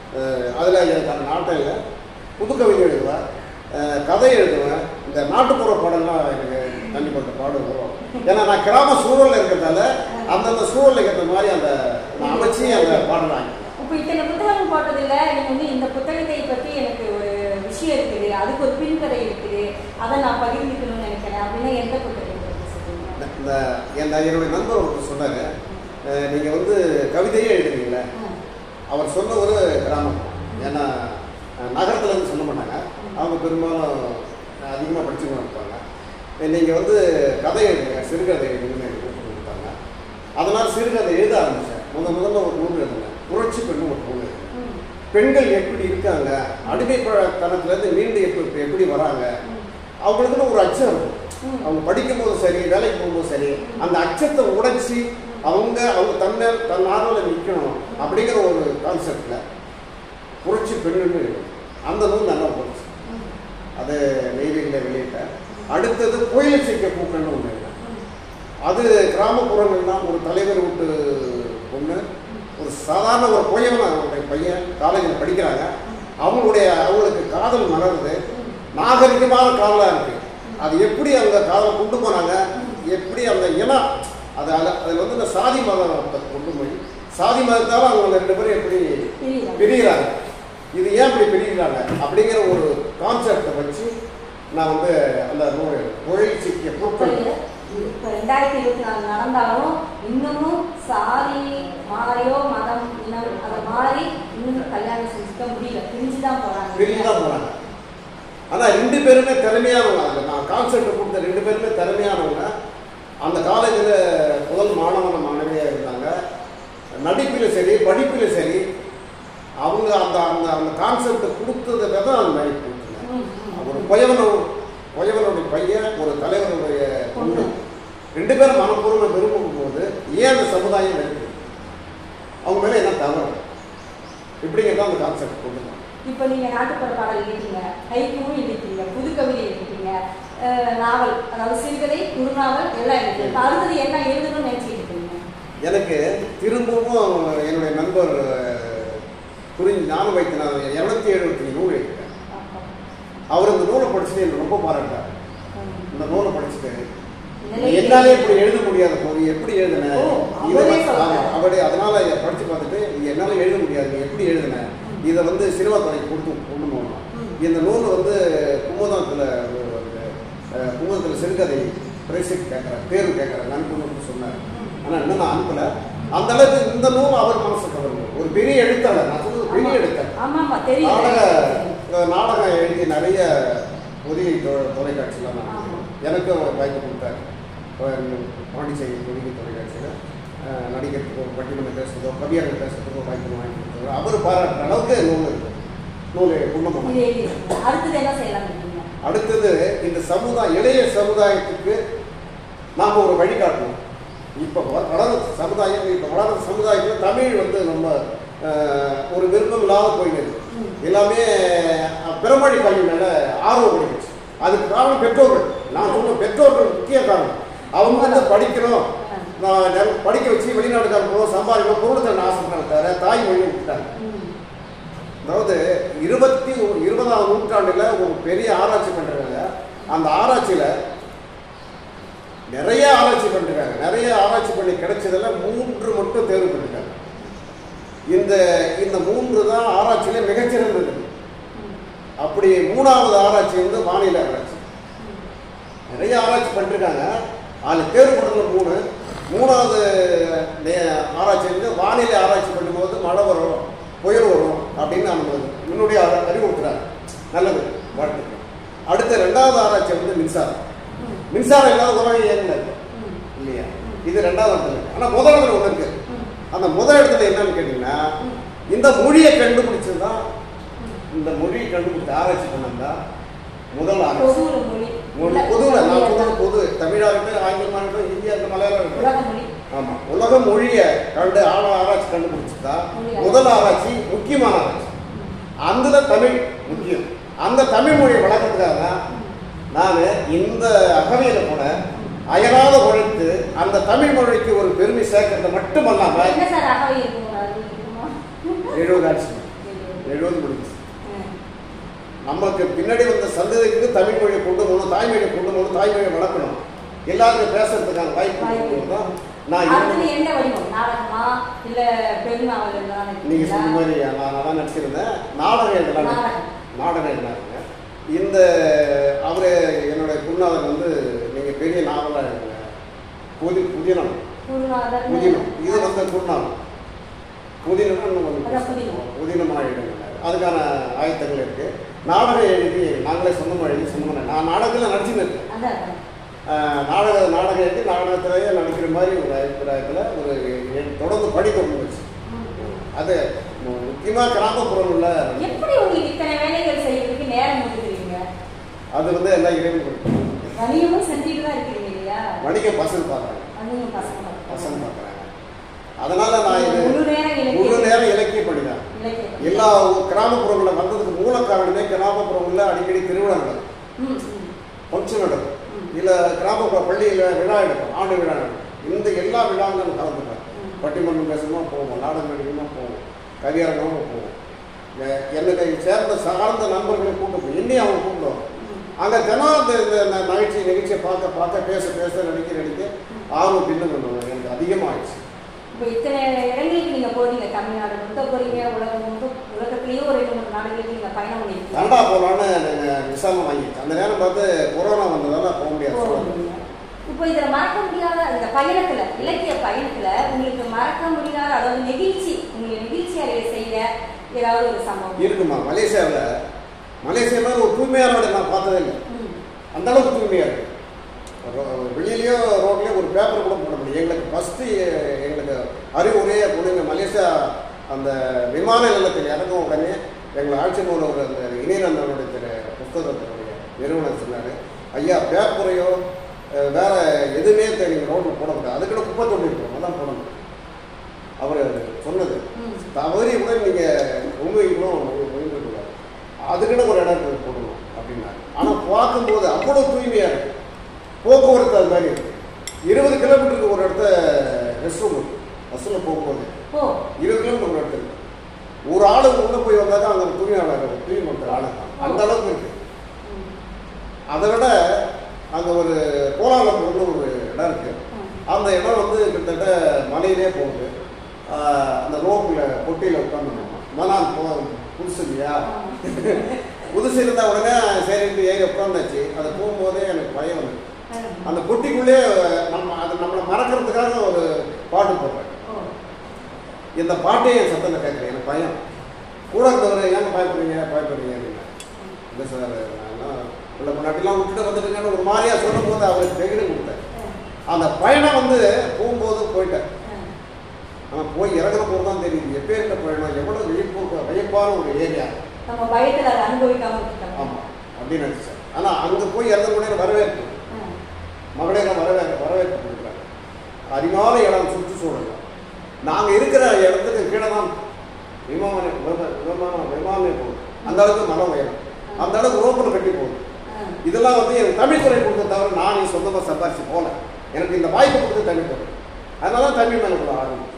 அதில் எனக்கு அந்த நாட்டம் இல்லை புது கவிதை எழுதுவேன் அஹ், கதை எழுதுவேன் இந்த நாட்டுப்புற பாடல்லாம் எனக்கு தனிப்பட்ட பாடல் வரும் ஏன்னா நான் கிராம சூழலில் இருக்கிறதால அந்தந்த சூழலுக்கு ஏற்ற மாதிரி அந்த நான் அமைச்சு அந்த பாடலாம் இப்போ இத்தனை புத்தகம் போட்டதில்ல நீங்க வந்து இந்த புத்தகத்தை பத்தி எனக்கு ஒரு விஷயம் இருக்குது அதுக்கு ஒரு பின்கதை இருக்குது அதை நான் பகிர்ந்துக்கணும்னு நினைக்கிறேன் அப்படின்னா எந்த புத்தகத்தை பத்தி சொல்றீங்க இந்த என் என்னுடைய நண்பர் ஒருத்தர் சொன்னார் நீங்கள் வந்து கவிதையே எழுதுறீங்களே ம். அவர் சொன்ன ஒரு கிராமம் ஏன்னா அஹ், நகரத்துல இருந்து சொல்ல மாட்டாங்க அவங்க பெரும்பாலும் அதிகமாக படிச்சுன்னு இருப்பாங்க நீங்கள் வந்து கதை எழுதுங்க சிறுகதை எழுதுங்கன்னு எனக்கு கூப்பிட்டு கொடுத்தாங்க அதனால் சிறுகதை எழுத ஆரம்பித்தேன் முத முதல்ல ஒரு நூல் எழுதுனேன் புரட்சி பெண்ணு ஒரு நூல் எழுதுனேன் ம். பெண்கள் எப்படி இருக்காங்க அடிமைப்பழத்தனத்துலேருந்து மீண்டு எப்படி எப்படி வராங்க ம். அவங்களுக்குன்னு ஒரு அச்சம் இருக்கும் ம். அவங்க படிக்கும் போதும் சரி வேலைக்கு போகும்போது சரி அந்த அச்சத்தை உடைச்சி அவங்க அவங்க தன்னை தன் ஆர்வலில் நிற்கணும் அப்படிங்கிற ஒரு கான்செப்டில் புரட்சி பெண்ணுன்னு எழுதும். அந்த நூல் நல்லா போச்சு ம். அது நெய்வேலியில் வெளியிட்டேன் அடுத்தது கோயில் சிக்க பூக்கள்னு ஒன்று எழுதினேன் ம். அது கிராமப்புறங்கள்லாம் ஒரு தலைவர் வீட்டு பொண்ணு ஒரு சாதாரண ஒரு பையன் அவங்களுடைய பையன் காலேஜில் படிக்கிறாங்க அவங்களுடைய அவங்களுக்கு காதல் மலருது நாகரிகமான காதலாக இருக்கு அது எப்படி அவங்க காதலை கொண்டு போனாங்க எப்படி அந்த இனம் அது அதில் அதில் வந்து இந்த சாதி மதத்தை கொண்டு போய் சாதி மதத்தால் அவங்க ரெண்டு பேரும் எப்படி புரியுதா? பிரிகிறாங்க இது ஏன் இப்படி பிரிகிறாங்க அப்படிங்கிற ஒரு கான்செப்டை வச்சு நான் வந்து அந்த நூல் தொழில் சிக்கிய பொருட்கள் இப்போ ரெண்டாயிரத்தி இருபத்தி நாலு நடந்தாலும் இன்னமும் சாதி மாறியோ மதம் இனம் அதை மாறி இன்னும் கல்யாணம் செஞ்சுக்க முடியல பிரிஞ்சு தான் போறாங்க பிரிஞ்சு தான் போனாங்க ஆனால் ரெண்டு பேருமே திறமையானவங்க அதில் நான் கான்செப்ட் கொடுத்த ரெண்டு பேருமே திறமையானவங்க அந்த காலேஜில் முதல் மாணவன மாணவியாக இருந்தாங்க நடிப்பில் சரி படிப்பில் சரி அவங்க அந்த அந்த அந்த கான்செப்டை கொடுத்ததை தான் அந்த மாதிரி கொடுத்துருந்தாங்க ம், ம். ஒரு பொயவனோ பொயவனுடைய பையன் ஒரு தலைவனுடைய பொண்ணு ரெண்டு பேரும் மனப்பூர்வம் விரும்பும் போது ஏன் அந்த சமுதாயம் இருக்கு அவங்க மேலே என்ன தவறு இப்படிங்கிறத அந்த கான்செப்ட் கொண்டு வந்தாங்க. இப்போ நீங்க நாட்டுப்புற பாடல் எழுதிட்டீங்க ஹைக்கூவும் எழுதிட்டீங்க புது கவிதை எழுதிட்டீங்க அஹ், நாவல் அதாவது சிறுகதை குறுநாவல் எல்லாம் எழுதிட்டீங்க இப்ப அடுத்தது என்ன எழுதணும்னு நினைச்சிட்டு இருக்கீங்க எனக்கு திரும்பவும் என்னுடைய நண்பர் அஹ், குறிஞ்சி ஞான வைத்தியநாதன் இரநூத்தி எழுபத்தி நூல் எழுதிட்டார் அப்போ, அவர் இந்த நூலை படிச்சுட்டு எனக்கு ரொம்ப பாராட்டார் ம். இந்த நூலை படிச்சுட்டு நிலை- என்னாலே இப்படி எழுத முடியாத போது எப்படி எழுதின ஓ, இவன் அவரே சொல்றாரு. ஆமா, அவரே அதனால இதை படிச்சு பார்த்துட்டு இது என்னால எழுத முடியாது நீ எப்படி எழுதின இதை வந்து சினிமா துறைக்கு கொடுத்து கொண்டு போகணும் ம். இந்த நூல் வந்து குமுதத்தில் குமுதத்தில் சிறுகதை பிரைஸுக்கு கேட்குறேன் பேர் கேட்குறேன் அனுப்பணும்னு சொன்னார் ஆனால் இன்னும் நான் அனுப்பலை அந்த அளவுக்கு இந்த நூல் அவர் மனசு கவரும் ஒரு பெரிய எழுத்தாளர் நான் சொல்றது பெரிய எழுத்தாளர் ஆமா ஆமா தெரியும் நாடக அஹ் நாடகம் எழுதி நிறைய உதவி தொ- தொலைக்காட்சியில் நான் ஆமா. எனக்கும் அவர் வாய்ப்பு கொடுத்தாரு அஹ் பாண்டிச்சேரி உதவி தொலைக்காட்சியில் அஹ் நடிக்கிறதுக்கோ பட்டிமன்றம் பேசுறதோ கவியரங்க பேசுறதுக்கோ வாய்ப்பு வாங்கி கொடுத்தாரு அவர் பாராட்டுற அளவுக்கு நூல் இருக்கு நூல் குணமாக இது எழுதி அடுத்தது என்ன செய்யலாம் இருக்கீங்க அடுத்தது இந்த சமுதாய இளைய சமுதாயத்துக்கு நாம் ஒரு வழிகாட்டணும் இப்போ வளர சமுதாயம் இப்போ வளர சமுதாயத்தில் தமிழ் வந்து ரொம்ப அஹ், ஒரு விருப்பம் இல்லாத போயிடுது ம். எல்லாமே அஹ், பிறமொழி கல்வி மேலே ஆர்வம் கிடைக்குச்சு அதுக்கு காரணம் பெற்றோர்கள் நான் சொன்ன பெற்றோர்கள் முக்கிய காரணம் அவங்க வந்து படிக்கணும் நான் நெல்- படிக்க வச்சு வெளிநாட்டுக்காரங்க போக சம்பாதிக்கணும் பொருளுக்கு ஆசைப்படுறாங்க தவிர தாய்மொழியை விட்டுட்டாங்க ம். அதாவது இருபத்தி ஒரு- இருபதாம் நூற்றாண்டுல ஒரு பெரிய ஆராய்ச்சி பண்றாங்க அந்த ஆராய்ச்சியில நிறைய ஆராய்ச்சி பண்ணிருக்காங்க நிறைய ஆராய்ச்சி பண்ணி கிடைச்சதுல மூன்று மட்டும் தேர்வு பண்ணிருக்காங்க இந்த இந்த மூன்று தான் ஆராய்ச்சியில மிகச்சிறந்தது ம். அப்படி மூணாவது ஆராய்ச்சி வந்து வானிலை ஆராய்ச்சி ம். நிறைய ஆராய்ச்சி பண்ணிருக்காங்க அதில் தேர்வு பண்ணல மூணு மூணாவது நே- ஆராய்ச்சி வந்து வானிலை ஆராய்ச்சி பண்ணும்போது மழை வரும் புயல் வரும் அப்படின்னு நமக்கு முன்னுடைய அறி- அறிவுறுத்துறாங்க நல்லது வாழ்த்துக்கள் அடுத்த ரெண்டாவது ஆராய்ச்சி வந்து மின்சாரம் ம். மின்சாரம் இல்லாத உலகம் இயங்கல ம். இல்லையா இது ரெண்டாவது இடத்துல இருக்கு. ஆனா முதல் இடத்துல ஒன்று இருக்கு ம். அந்த முதல் இடத்துல என்னன்னு கேட்டீங்கன்னா ம். இந்த மொழியை கண்டுபிடிச்சது தான் ம். இந்த மொழியை கண்டுபிடிச்ச ஆராய்ச்சி பண்ணதா முதல் ஆராய்ச்சி பொதுவுல மொழி மொழி பொதுவில் நான் சொல்றது பொது தமிழா இருக்கட்டும் ஆங்கிலமா இருக்கட்டும் ஹிந்தியா இருக்கட்டும் மலையாளம் இருக்கட்டும் உலக மொழி ஆமா உலக மொழியை கண்டு ஆழ ஆராய்ச்சி கண்டுபிடிச்சதா மொழி முதல் ஆராய்ச்சி முக்கியமான ஆராய்ச்சி அதுல தமிழ் முக்கியம் அந்த தமிழ் மொழியை வளர்க்கறதுக்காக தான் நான் இந்த அகவையில கூட அயராத உழைத்து அந்த தமிழ் மொழிக்கு ஒரு பெருமை சேர்க்கறது மட்டுமல்லாம என்ன சார் அகவை இருக்குங்களா அது இருக்குமா எழுபது ஆட்சி எழுபது முடிஞ்சு ம். நமக்கு பின்னாடி வந்த சந்ததிக்கு தமிழ் மொழியை கொண்டு போகணும் தாய்மொழியை கொண்டு போகணும் தாய்மொழியை வளர்க்கணும் எல்லாருக்கும் பேசுறதுக்கான வாய்ப்பு வாய்ப்பு. கொடுக்கணும் தான் நான் அடுத்தது இந்த- எந்த வடிவம் நாடகமா இல்ல பெண் நாவல் எழுதலாம் நீங்க சொன்ன மாதிரி நான் நான் நடிச்சிருந்தேன் நாடகம் எழுதலாம் நாடகம். நாடகம் எழுதினாருங்க இந்த அவரு என்னுடைய குருநாதர் வந்து நீங்க பெரிய நாவலா எழுதுங்க புதி புதினம் குருநாதர் புதினம் இது வந்து குருநாதம் புதினம் அதான் புதினம். புதினமா எழுதுங்க அதுக்கான ஆயத்தங்கள் இருக்கு நாடகம் எழுதி நாங்களே சொந்தமாக எழுதி சொந்தமாக நான் நாடகத்தில் நடிச்சுன்னு இருக்கேன் அதான் அதான். ஆஹ் நாடக நாடகம் எழுதி நாடகத்திலேயே நடிக்கிற மாதிரி ஒரு அபிப்பிராயத்தில் ஒரு எ- தொடர்ந்து படிக்க முடிஞ்சு ம், ம். அது முக்கியமாக கிராமப்புறங்களில் எப்படி உங்களுக்கு இத்தனை வேலைகள் செய்யறதுக்கு நேரம் ஒதுக்குறீங்க அது வந்து எல்லாம் இறைவன் கொடுக்கும் வணிகமும் செஞ்சுட்டு தான் இருக்கிறீங்க இல்லையா வணிக பசங்க பார்க்குறாங்க வணிகம் பசங்க பசங்க பார்க்குறாங்க அதனால நான் இது முழு நேரம் இலக்கியம். முழு நேரம் இலக்கிய படிதான் இலக்கியம். எல்லா கிராமப்புறங்களில் வந்ததுக்கு மூல காரணமே கிராமப்புறங்களில் அடிக்கடி திருவிழா நடக்கும் ம், ம். ஃபங்க்ஷன் நடக்கும் ம். இல்லை கிராமப்புற பள்ளியில் விழா எடுக்கும் ஆண்டு விழா நடக்கும் இந்த எல்லா விழாங்களும் கலந்துப்பேன் ம். பட்டிமன்றம் பேசணுமா போவோம் நாடகம் நடிக்கணுமா போவோம் கவியரங்கமா போவோம் எ- எனக்கு சேர்ந்த சார்ந்த நண்பர்களை கூட்டு போய் இன்னும் அவங்க கூப்பிடுவாங்க ம். அங்கே தினம் இந்த இந்த ந- நகைச்சி நிகழ்ச்சியை பார்க்க பார்க்க பேச பேச நடிக்க நடிக்க ஆர்வம் பின்னும் பண்ணுவாங்க எனக்கு அதிகமாகிடுச்சு இப்போ இத்தனை இடங்களுக்கு நீங்க போறீங்க தமிழ்நாடு முழுக்க போறீங்க உலகம் முழுக்க உலகத்திலேயே ஒரு ரெண்டு மூணு நாடுகளுக்கு நீங்க பயணம் பண்ணிருக்கீங்க கனடா போகலான்னு நாங்கள் விசாரணை வாங்கிட்டேன் அந்த நேரம் பார்த்து கொரோனா வந்ததால போக முடியாது சூழல். இப்போ இதுல மறக்க முடியாத இந்த பயணத்துல இலக்கிய பயணத்துல உங்களுக்கு மறக்க முடியாத அதாவது நெகிழ்ச்சி உங்களை நெகிழ்ச்சி அடைய செய்த ஏதாவது ஒரு சம்பவம் இருக்குமா மலேசியாவில் மலேசியா மாதிரி ஒரு தூய்மையான நாடு நான் பார்த்ததே இல்லை ம். அந்த அளவுக்கு தூய்மையாக இருக்கு ரோ- வெளியிலயோ ரோட்லயோ ஒரு பேப்பர் கூட போட முடியும் எங்களுக்கு ஃபஸ்ட்டு எங்களுக்கு அறிவுரையே கொடுங்க மலேசியா அந்த விமான நிலையத்தில் இறங்கும் உடனே எங்களை ஆட்சி மூலம் ஒரு அந்த இணையநந்தனுடைய திரு புஸ்தகத்தினுடைய நிறுவனர் சொன்னார் ஐயா பேப்பரையோ அஹ், வேற எதுவுமே தெ- நீங்க ரோட்டில் போடக்கூடாது அதுக்குள்ள குப்பை தொட்டி இருக்கும் அதான் போடணும் அவர் சொன்னது ம். தவறி கூட நீங்கள் உண்மைகளும் ஒழுங்கிருக்கூடாது அதுக்குன்னு ஒரு இடம் இருக்கு, போடணும் அப்படின்னாரு ஆனால் பார்க்கும்போது அவ்வளோ தூய்மையாக இருக்கு போக்குவரத்து அது மாதிரி இருக்கு இருபது கிலோமீட்டருக்கு ஒரு இடத்த ரெஸ்ட் ரூம் இருக்கு பஸ்ஸில் போகும்போது ஓ இருபது கிலோமீட்டர் ஒரு இடத்துல இருக்கு ஒரு ஆளு உள்ளே போய் வந்தாக்கா அங்கே தூய்மையாளர் க்ளீன் பண்ணுற ஆளு தான். அந்த அளவுக்கு இருக்கு ம். அதை விட அங்கே ஒரு கோலாலப்பூர்னு ஒரு இடம் இருக்கு ம். அந்த இடம் வந்து கிட்டத்தட்ட மலையிலே போகுது ஆஹ் அந்த ரோப்பில் பொட்டியில் உட்காந்துருந்தோம் மணால் போ புதுசு இல்லையா ஆமா. புதுசு இருந்தா உடனே சரின்ட்டு ஏறி உட்காந்தாச்சு அது போகும்போதே எனக்கு பயம் வந்து ஆ. அந்த பொட்டிக்குள்ளே நம்ம அது நம்மளை மறக்கிறதுக்காக ஒரு பாட்டு போடுறேன் ஓ. இந்த பாட்டே என் சத்தத்தை கேட்குறேன் எனக்கு பயம் கூட இருந்தவர் ஏங்க பயப்படுறீங்க பயப்படுறீங்க அப்படின்னா இல்லை சார் நான் உள்ள முன்னாடிலாம் விட்டுட்டு வந்துட்டுங்கன்னு ஒரு மாதிரியா சொல்லும் போது அவருக்கு தைரியம் கொடுத்தேன் அந்த பயணம் வந்து போகும்போது போயிட்டேன் ஆ. ஆனால் போய் இறங்குற போது தான் தெரியுது எப்பேருக்க பயணம் எவ்வளோ வியப்பு வியப்பான ஒரு ஏரியா நம்ம பயத்துல அதை அனுபவிக்காம விட்டுட்டோம் ஆமாம் அப்படின்னு நினச்சேன் ஆனால் அங்கே போய் இறங்க முடியாது வரவேற்பு ஆ. மகளிர வரவே வரவேற்பு கொடுக்குறாங்க அருமையான இடம் சுற்றுச்சூழல் நாங்கள் இருக்கிற இடத்துக்கு கீழே தான் விமான விமான- விமானம் விமானமே போகுது அந்த அளவுக்கு மலை உயரம் அந்த அளவுக்கு ரோப்பில் கட்டி போகுது ஆ. இதெல்லாம் வந்து எனக்கு தமிழ்துறை கொடுத்த தவிர நான் என் சொந்தமாக சம்பாரிச்சு போகல எனக்கு இந்த வாய்ப்பு கொடுத்து தமிழ்துறை அதனால தான் தமிழ் மேலே கூட ஆரம்பம்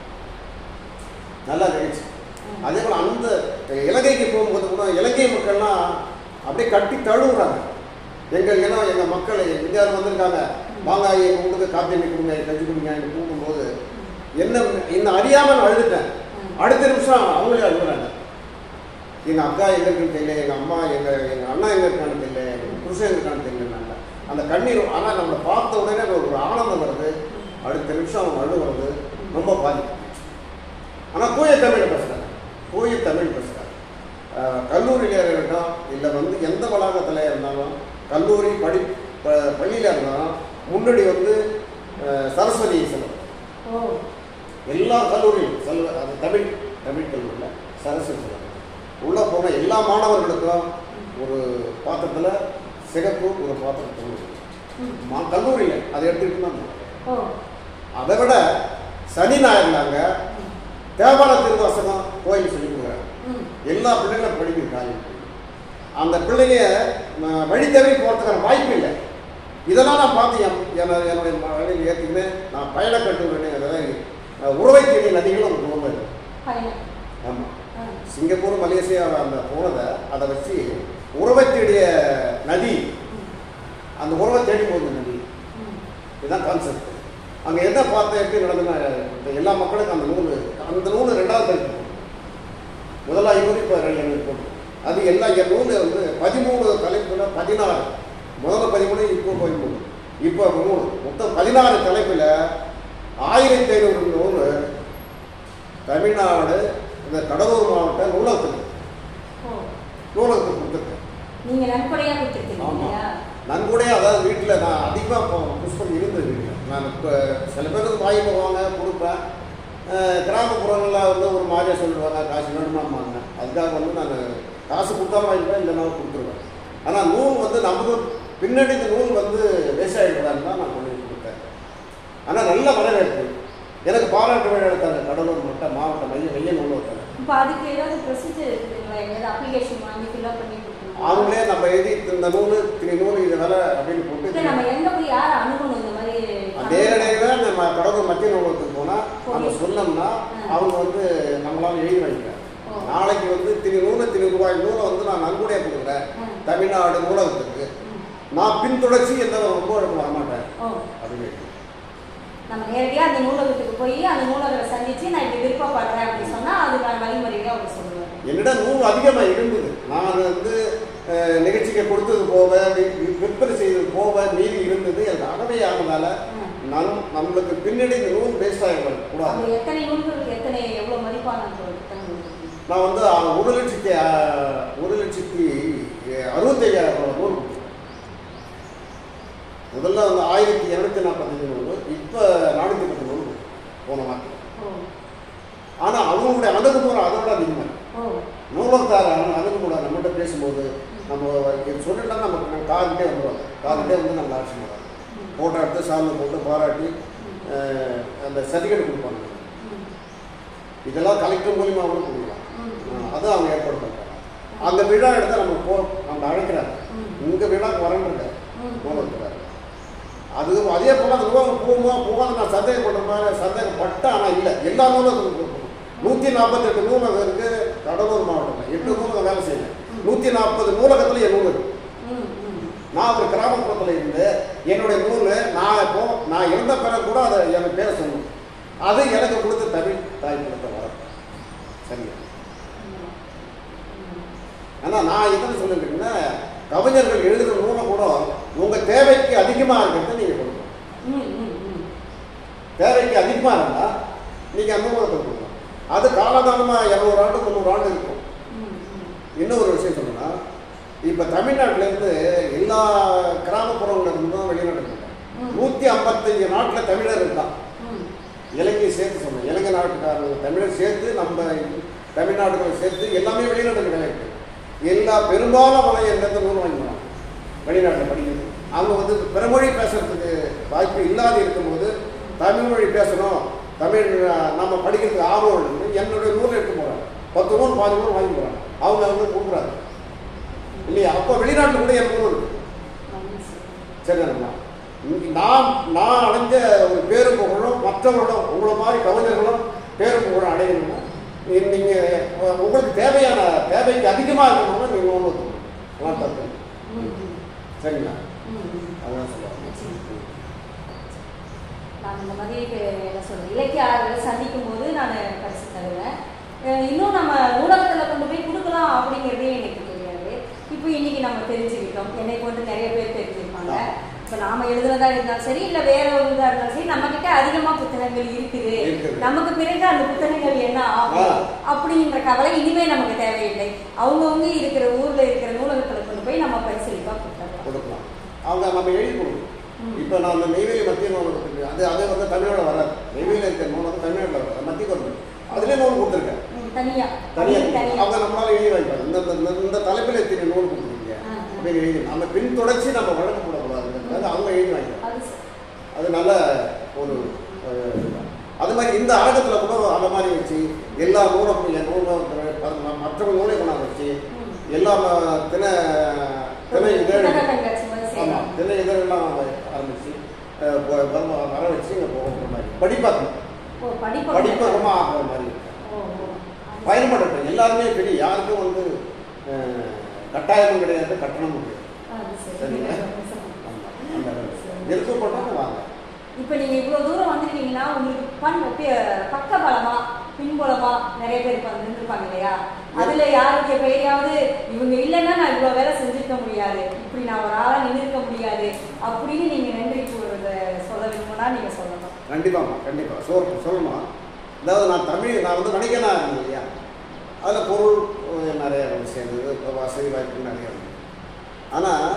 நல்லா நிகழ்ச்சி அதே போல் அந்த இலங்கைக்கு போகும்போது கூட இலங்கை மக்கள்லாம் அப்படியே கட்டி தழுவுறாங்க எங்கள் இனம் எங்கள் மக்கள் இந்தியாவில் வந்திருக்காங்க வாங்க எங்கள் உங்களுக்கு காப்பி தண்ணி கொடுங்க கஞ்சி கொடுங்க என்று கூப்பிடும்போது என்ன இன்னும் அறியாமல் அழுதுட்டேன் அடுத்த நிமிஷம் அவங்களே அழுகுறாங்க எங்கள் அக்கா எங்கே இருக்குன்னு தெரியல எங்கள் அம்மா எங்கள் எங்கள் அண்ணா எங்கே இருக்கான்னு தெரியல எங்கள் புருஷன் எங்கே இருக்கான்னு தெரியலனாங்க அந்த கண்ணீர் ஆனால் நம்மளை பார்த்த உடனே ஒரு ஆனந்தம் வருது அடுத்த நிமிஷம் அவங்க அழுகுறது ரொம்ப பாதிக்கும் ஆனால் தூய தமிழ் பேசுகிறாங்க தூய தமிழ் பேசுகிறாங்க கல்லூரியில் இருக்கட்டும் இல்லை வந்து எந்த வளாகத்தில் இருந்தாலும் கல்லூரி படி ப- பள்ளியில் இருந்தாலும் முன்னாடி வந்து அஹ், சரஸ்வதி செல்வம் ஓ எல்லா கல்லூரியும் செல்வ அது தமிழ் தமிழ் கல்லூரியில் சரஸ்வதி செல்வம் உள்ளே போன எல்லா மாணவர்களுக்கும் ஒரு பாத்திரத்தில் சிகப்பு ஒரு பாத்திரத்தில் ம். மா கல்லூரியில் அதை எடுத்துக்கிட்டு தான் போனோம். ஓ அதை விட சனி ஞாயிறுனாங்க தேவார திருவாசகம் கோயில் சொல்லி கொடுக்குறாங்க ம் எல்லா பிள்ளைங்களும் படிக்கிறாங்க அந்த பிள்ளைங்க ம, வழி தவறி போகிறதுக்கான வாய்ப்பு இல்லை இதெல்லாம் நான் பார்த்து என் என்ன- என்னுடைய வழியில் ஏற்றிக்கின்னு நான் பயண கட்டுரை அதெல்லாம் உறவை தேடி நதிகளும் ஒரு நூல் இருக்கு பயணம் ஆமாம் ஆ. சிங்கப்பூர் மலேசியா அந்த போனதை அதை வச்சு உறவை தேடிய நதி ம். அந்த உறவை தேடி போகுது நதி ம். இதுதான் கான்செப்ட் அங்கே என்ன பார்த்த எப்படி நடந்ததுன்னா இப்ப எல்லா மக்களுக்கும் அந்த நூல் அந்த நூல் ரெண்டாவது பதிப்பு முதல்ல ஐநூறு இப்போ ரெண்டு போட்டு அது எல்லா என் நூல் வந்து பதிமூணு தலைப்புல பதினாறு முதல்ல பதிமூணு இப்போ பதிமூணு இப்போ மூணு மொத்தம் பதினாறு தலைப்பில் ஆயிரத்தி ஐநூறு நூல் தமிழ்நாடு இந்த கடலூர் மாவட்ட நூலகத்துக்கு ஓ நூலகத்துக்கு கொடுத்துருக்கேன் நீங்க நன்கொடையா கொடுத்துருக்கீங்க ஆமா. இல்லையா நன்கொடை அதாவது வீட்டில் நான் அதிகமாக புஷ்பம் இருந்தது வீட்டில் நான் இப்போ சில பேருக்கு வாங்கி போவாங்க கொடுப்பேன் அஹ் கிராமப்புறங்களில் வந்து ஒரு மாதிரியாக சொல்லுவாங்க காசு வேணுமாம்பாங்க அதுக்காக வந்து நான் காசு கொடுத்தாலும் வாங்கிப்பேன் இல்லைனா கொடுத்துருவேன் ஆனால் நூல் வந்து நமக்கு பின்னாடி இந்த நூல் வந்து வேஸ்ட் ஆகிடக்கூடாதுன்னு தான் நான் கொண்டு போய் கொடுத்தேன் ஆனால் நல்ல வரவேற்பு எனக்கு பாராட்டு விழா எடுத்தாங்க கடலூர் மட்ட மாவட்ட மைய மைய நூலகத்தில் இப்போ அதுக்கு ஏதாவது ப்ரொசீஜர் இருக்குதுங்களா எங்கேயாவது அப்ளிகேஷன் வாங்கி ஃபில்அப் பண்ணி கொடுக்கணும் அவங்களே நம்ம எழுதி இந்த நூல் இத்தனை நூல் இது வேலை அப்படின்னு இல்லை போட்டு நம்ம எங்க போய் யாரை அணுகணும் இந்த மாதிரி நேரடியாக நம்ம கடவுள் மத்திய நூலகத்துக்கு போனால் நம்ம போய். சொன்னோம்னா ம். அவங்க வந்து நம்மளால எழுதி வாங்கிக்கிறாங்க ஓ. நாளைக்கு வந்து திரு நூறு திரு ரூபாய் நூலை வந்து நான் நன்கொடையாக கொடுக்குறேன் ம். தமிழ்நாடு நூலகத்துக்கு ம். நான் பின்தொடர்ச்சி எந்த ரொம்ப வழக்கு வரமாட்டேன் ஓ அப்படின்னு நம்ம நேரடியாக அந்த நூலகத்துக்கு போய் அந்த நூலகரை சந்திச்சு நான் இப்படி விருப்பப்படுறேன் அப்படின்னு சொன்னா அதுக்கான வழிமுறைகளை அவர் சொல்லுவார் என்னிடம் நூல் அதிகமாக இருந்தது நான் வந்து அஹ், நிகழ்ச்சிக்கு கொடுத்தது போக வி- வி- விற்பனை செய்தது போக மீதி இருந்தது எனக்கு அகவை ஆனதால ம். நம் நம்மளுக்கு பின்னாடி இந்த நூல் வேஸ்ட் ஆகிடக்கூடாது அவங்க எத்தனை நூல்கள் எத்தனை எவ்வளோ மதிப்பான புத்தகங்கள் இருக்கு? நான் வந்து அஹ், ஒரு லட்சத்தி அஹ், ஒரு லட்சத்தி அஹ், அறுபத்தையாயிரம் ரூபாய் நூல் கொடுத்தேன். முதல்ல வந்து ஆயிரத்தி இரநூத்தி நாற்பத்தஞ்சு நூல் இப்போ நானூற்றி பத்து நூல் கொடுத்தேன் போன மாதம் ஓ ஆனால் அவங்களுடைய அணுகுமுறை அதை விட அதிகமாக இருக்கு. ஓ நூலகத்தார் அணு- அணுகுமுறை நம்மகிட்ட பேசும்போது நம்ம இது சொல்லிட்டா நமக்கு நம்ம காதுகிட்டே வந்துடுவாங்க காதுகிட்டே வந்து நம்ம ஆட்சி பண்ணுவாங்க ம். ஃபோட்டோ எடுத்து சாமியை போட்டு பாராட்டி ம். அஹ், அந்த சர்டிஃபிகேட் கொடுப்பாங்க ம். இதெல்லாம் கலெக்டர் மூலியமாக கூட கொடுக்கலாம் ம். அஹ், அதை அவங்க ஏற்பாடு பண்ணுறாங்க அந்த விழா எடுத்தால் நம்ம போ நம்ம அழைக்கிறாங்க ம். உங்கள் விழாக்கு வரணுங்க ம். நூலகத்துக்காரங்க அது அதே போல் அந்த நூலகம் போகுமா போகாத நான் சந்தேகப்படுற மாதிரி சந்தேகப்பட்டேன் ஆனால் இல்லை எல்லா நூலகத்துக்கும் கொடுக்கணும் நூற்றி நாற்பத்தெட்டு நூலகம் இருக்குது கடலூர் மாவட்டத்தில் எட்டு நூலகம் வேலை செய்யல நூற்றி நாற்பது நூலகத்தில் என் நூல் இருக்கு ம். ம். நான் ஒரு கிராமப்புறத்தில் இருந்து என்னுடைய நூல் நான் இப்போ நான் இருந்த பிறகு கூட அதை எனக்கு பேர சொல்லணும் அது எனக்கு கொடுத்த தமிழ் தாய் கொடுத்த வரம் சரியா ஆனால் நான் என்ன சொல்லுறீங்கன்னா கவிஞர்கள் எழுதுகிற நூலை கூட உங்கள் தேவைக்கு அதிகமாக இருக்கிறத நீங்கள் கொடுக்கணும் ம், ம், ம். தேவைக்கு அதிகமாக இருந்தால் நீங்கள் அந்த நூலை கொடுக்கணும் அது காலகாலமாக இரநூறு ஆண்டு முந்நூறு ஆண்டு இருக்கும் ம், ம். இன்னொரு விஷயம் சொல்லணும்னா இப்போ தமிழ்நாட்டிலேருந்து எல்லா கிராமப்புறங்கள்ல இருந்தும் வெளிநாட்டுக்கு போயிட்டாங்க. ம். நூற்றி ஐம்பத்தஞ்சு நாட்டில் தமிழர் இருக்கான் ம். இலங்கை சேர்த்து சொன்னேன் இலங்கை நாட்டுக்காரங்க தமிழர் சேர்த்து நம்ம தமிழ்நாடுகளை சேர்த்து எல்லாமே வெளிநாட்டுக்கு வேலை இருக்கு எல்லா பெரும்பாலும் அவன் எந்தெந்த நூல் வாங்கிக்கிறான் வெளிநாட்டில் படிக்கிறது அவங்க வந்து பிறமொழி பேசுறதுக்கு வாய்ப்பு இல்லாத இருக்கும்போது தமிழ் மொழி பேசணும் தமிழ் அஹ், நம்ம படிக்கிறதுக்கு ஆர்வம் இருக்கு என்னுடைய நூல் எடுத்து போகிறாங்க பத்து நூல் பாதி நூல் வாங்கி போகிறாங்க அவங்க வந்து கொடுக்குறாங்க இல்லையா அப்போ வெளிநாட்டில் கூட என் நூல் இருக்கு மகிழ்ச்சி. சரிங்களா இங்க நான் நான் அடைஞ்ச ஒரு பேரு புகழும் மற்றவர்களும் உங்களை மாதிரி கவிஞர்களும் பேரு புகழும் அடையணும்னா நீ- நீங்க அஹ், உங்களுக்கு தேவையான தேவைக்கு அதிகமாக இருக்கணும்னா நீங்க ஒன்று அதான் தப்பு ம், ம். சரிங்களா ம், ம். அதான் சொல்லுவாங்க நான் இந்த மாதிரி இப்ப என்ன சொல்றது இலக்கிய ஆர்வலை சந்திக்கும் போது நான் பரிசு தருவேன் அஹ் இன்னும் நம்ம நூலகத்தில் கொண்டு போய் கொடுக்கலாம் அப்படிங்கிறதே எனக்கு தெரியாது இப்போ இன்னைக்கு நம்ம தெரிஞ்சுக்கிட்டோம் என்னை கொண்டு நிறைய பேர் தெரிஞ்சிருப்பாங்க இப்போ நாம எழுதுனதா இருந்தாலும் சரி இல்லை வேற ஒரு இதாக இருந்தாலும் சரி நம்ம கிட்ட அதிகமா புத்தகங்கள் இருக்குது இருக்குது. நமக்கு பிறகு அந்த புத்தகங்கள் என்ன ஆகும் ஆ. அப்படின்ற கவலை இனிமே நமக்கு தேவையில்லை அவங்கவுங்க இருக்கிற ஊர்ல இருக்கிற நூலகத்தில் கொண்டு போய் நம்ம பரிசீலிப்பா கொடுத்துடலாம் கொடுக்கலாம் அவங்க நம்ம எழுதி கொடுக்கணும் ம். இப்போ நான் அந்த நெய்வேலி மத்திய நூலகத்துக்கு அது அது வந்து தமிழோட வராது நெய்வேலியில் இருக்கிற நூலகம் தமிழ்நாட்டில் வராது மத்திய கவர்மெண்ட் அதுலேயே நூல் கொடுத்துருக்கேன் ம், தனியா தனியாக தனியா அவங்க நம்மளால எழுதி வாங்கிப்பாங்க இந்த இந்த- இந்த தலைப்பில் எத்தனை நூல் கொடுத்துருக்கீங்க ஆ, ஆ. அப்படின்னு எழுதி நம்ம பின் தொடர்ச்சி நம்ம வழக்கு போடக்கூடாதுங்கிறது அவங்க எழுதி வாங்கிப்பாங்க அது சரி. அது நல்ல ஒரு அஹ், இதுதான். அது மாதிரி இந்த அரங்கத்தில் கூட அந்த மாதிரி வச்சு எல்லா நூலும் என் நூல் மற்ற நூலை கொண்டாந்து வச்சு ம். எல்லா ம- தின தின இதழ் புத்தக கண்காட்சி மாதிரி ஆமாம் செய்யலாம். தின இதழெல்லாம் ஆரம்பிச்சு அஹ், வ- வர வர வச்சு இங்கே போகிற மாதிரி படிப்பாக்கம் ஓ, படிப்பு படிப்பகமாக ஆகிற மாதிரி ஓ, ஓ. அது பயன்படுத்தும் எல்லாருமே பெரிய யாருக்கும் வந்து அஹ், கட்டாயமும் கிடையாது கட்டணமும் கிடையாது அது சரி. சரிங்களா? ஆமா. அந்த விருப்பப்பட்டவங்க வாங்க இப்ப நீங்க இவ்வளவு தூரம் வந்திருக்கீங்கன்னா உங்களுக்கு பண் பி- பக்க பலமா பின்புலமா நிறைய பேர் இப்ப இருந்திருப்பாங்க இல்லையா அதுல யாருடைய பெயரையாவது இவங்க இல்லைன்னா நான் இவ்வளவு வேலை செஞ்சிருக்க முடியாது இப்படி நான் ஒரு ஆளா நின்றுக்க முடியாது அப்படின்னு நீங்க நன்றி கூறுறத சொல்ல விரும்பினா நீங்க சொல்லணும் கண்டிப்பாம்மா கண்டிப்பாக சொல் சொல்லணும் அதாவது நான் தமிழ் நான் வந்து வணிகனாக இருந்தேன் இல்லையா அதில் பொருள் அஹ், நிறைய வந்து சேர்ந்தது இப்போ வசதி வாய்ப்பு நிறைய இருந்தது ஆனால்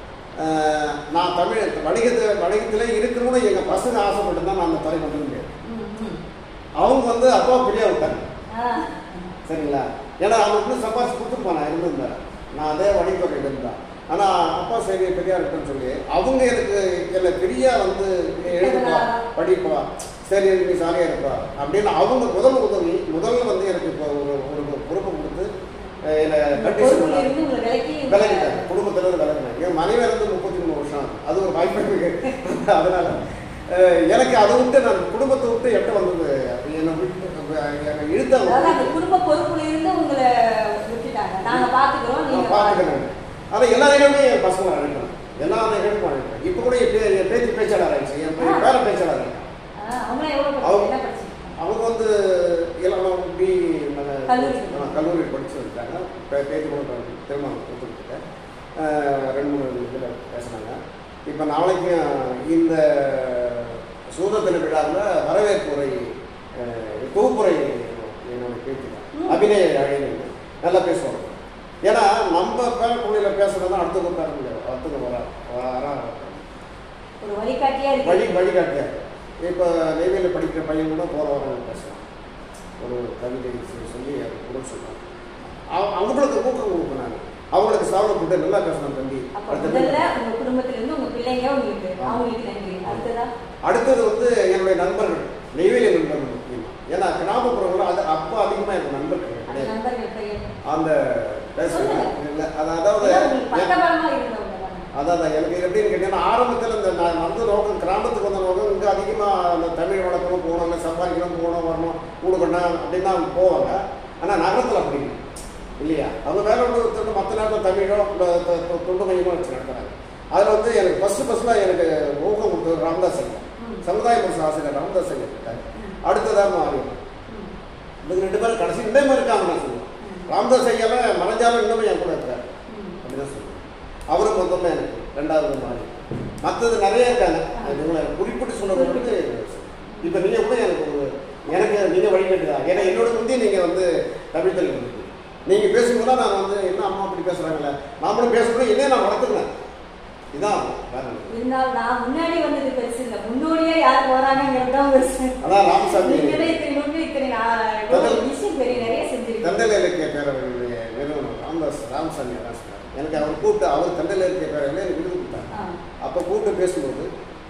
நான் தமிழ் வணிகத்தை வணிகத்தில் இருக்கணும்னு எங்கள் பசங்க ஆசைப்பட்டு தான் நான் அந்த துறை கொண்டு முடியாது ம், ம். அவங்க வந்து அப்பா பெரிய விட்டாங்க ஆ. சரிங்களா ஏன்னா அவனுக்கு சம்பாதிச்சு கொடுத்துருப்பான் நான் இருந்திருந்தேன் நான் அதே வணிகத்துறையில் இருந்தேன் ஆனால் அப்பா சரி பெரியா இருக்குன்னு சொல்லி அவங்க எனக்கு என்னை பெரிய வந்து எழுதுப்பா படிப்பா சரி நீ சாலியாக இருப்பா அப்படின்னு அவங்க முதல் உதவி முதல்ல வந்து எனக்கு இப்போ ஒரு ஒரு பொறுப்பு கொடுத்து அஹ், என்னை இந்த கண்டிஷன் பொறுப்புல பண்ணாங்க இருந்து உங்களை விலக்கி விலகிட்டாங்க குடும்பத்துல இருந்து விலகினாங்க என் மனைவி இருந்து முப்பத்தி மூணு வருஷம் ஆகுது. அது ஒரு வாய்ப்பு இருக்கு அதனால அஹ், எனக்கு அதை விட்டு நான் குடும்பத்தை விட்டு எட்ட வந்தது என்னை விட்டு என்னை இழுத்தாங்க அதாவது அந்த குடும்ப பொறுப்புல இருந்து உங்களை விட்டுட்டாங்க நாங்க பாத்துக்கிறோம் நீங்க நான் பார்த்துக்கிறேன் ஆனால் எல்லா நிகழ்வுமே என் பசங்களை அழைக்கணும் எல்லா நிகழ்வும் அழைக்கிறேன் இப்போ கூட என் பே- என் பேச்சு பேச்சாளர் ஆயிடுச்சு என் பே- பேர பேச்சாளர் ஆயிடுச்சு. ஆ, அவங்களாம் எவ்வளவு அவங்க- படிச்சு- என்ன படிச்சிருக்காங்க அவங்க வந்து எல்லாம் பி கல்லூரி. கல்லூரி படிச்சு வந்துட்டாங்க பே- பேச்சு கூட ப- திருமணம் கொடுத்துருக்கேன் ரெண்டு மூணு இதில் பேசுனாங்க இப்போ நாளைக்கு இந்த சூதத்தின விழாவில் வரவேற்பு உரை அஹ், தொகுப்புரை என்னோட பேச்சு ம். அபிநய அழகு நல்லா பேசுவாங்க ஏன்னா நம்ம பேர பிள்ளையில பேசுறது தான் அடுத்த பேர முடியாது அடுத்த வர வர ஒரு வழிகாட்டியா வழி இருக்கு வழிகாட்டியா இப்போ நெய்வேலியில் படிக்கிற பையன் கூட போகிற வர பேசுவான் ஒரு கவிதை சொல்லி- சொல்லி அது கூட சொல்லுவாங்க அவ- அவங்களுக்கு ஊக்கம் கொடுக்குறாங்க அவங்களுக்கு சாப்பிட போட்டு நல்லா பேசணும் தம்பி அப்ப அடுத்தது முதல்ல உங்க குடும்பத்துல இருந்து உங்க பிள்ளைங்க உங்களுக்கு அவங்களுக்கு நன்றி அடுத்ததா அடுத்தது வந்து என்னுடைய நண்பர்கள் நெய்வேலி நண்பர்கள் முக்கியமாக ஏன்னா கிராமப்புறங்களில் அது அப்போ அதிகமாக எனக்கு நண்பர்கள் அந்த கிடையாது நண்பர்கள் பெயர் அந்த பேசுகிறேன் சொல்லுங்க. இல்லை அது அதாவது ஏன்னா உங்களுக்கு பக்கபலமா இருந்தவங்க தானே. அதான் எனக்கு இது எப்படின்னு கேட்டீங்கன்னா ஆரம்பத்தில் இந்த நான் வந்த நோக்கம் கிராமத்துக்கு வந்த நோக்கம் இங்கே அதிகமாக அந்த தமிழ் வளர்க்கணும் போகணும் இல்லை சம்பாதிக்கணும் போகணும் வரணும் கூடு பண்ண அப்படின்னு தான் போவாங்க ஆனால் நகரத்தில் அப்படி இல்லை. இல்லையா அவங்க வேற ஒன்று மற்ற நேரத்தில் தமிழோ இல்லை த- த- தொண்டு மையமோ வச்சு நடத்துறாங்க அதில் வந்து எனக்கு ஃபஸ்ட்டு ஃபஸ்ட்டில் எனக்கு ஊக்கம் கொடுத்தது ராமதாஸ் ஐயா ம். சமுதாய பரிசு ஆசிரியர் ராமதாஸ் ஐயா இருக்காரு ம். அடுத்ததாக மாறி ம். இவங்க ரெண்டு பேரும் கடைசி ரெண்டே மாதிரி இருக்காங்க நான் சொல்லுவேன் ம். ராமதாஸ் ஐயாவை மறைஞ்சாலும் இன்னும் என் கூட இருக்காரு ம். அப்படிதான் சொல்லுவேன் அவரும் மொத்தமே எனக்கு ரெண்டாவது மாதிரி மற்றது நிறைய இருக்காங்க அது உங்களை குறிப்பிட்டு சொல்றது வந்து இப்போ நீங்கள் கூட எனக்கு ஒரு எனக்கு நீங்கள் வழிகட்டுதா ஏன்னா என்னோட முந்தைய நீங்கள் வந்து தமிழ் தெலுங்கு நீங்கள் பேசும்போது நான் வந்து என்ன அம்மா அப்படி பேசுகிறாங்களே நாமளும் பேசுகிறோம் என்னையே நான் வளர்த்துக்கிறேன் இதான் வேற ஒண்ணும் இல்ல. இருந்தாலும் நான் முன்னாடி வந்தது பெருசு இல்லை முன்னோடியே யார் போறாங்கிறது தான் பெருசு அதான் ராமசாமி நீங்களே இத்தனை நோக்கி இத்தனை நான் எவ்வளவு விஷயம் பெரிய நிறைய செஞ்சிருக்கேன் தண்டலை இலக்கிய பேரவையுடைய நிறுவனம் ராமதாஸ் ராமசாமி தான் சொன்னார் எனக்கு அவர் கூப்பிட்டு அவர் தண்டலை இலக்கிய பேரவையில் எனக்கு விருது கொடுத்தாங்க ஆ. அப்போ கூப்பிட்டு பேசும்போது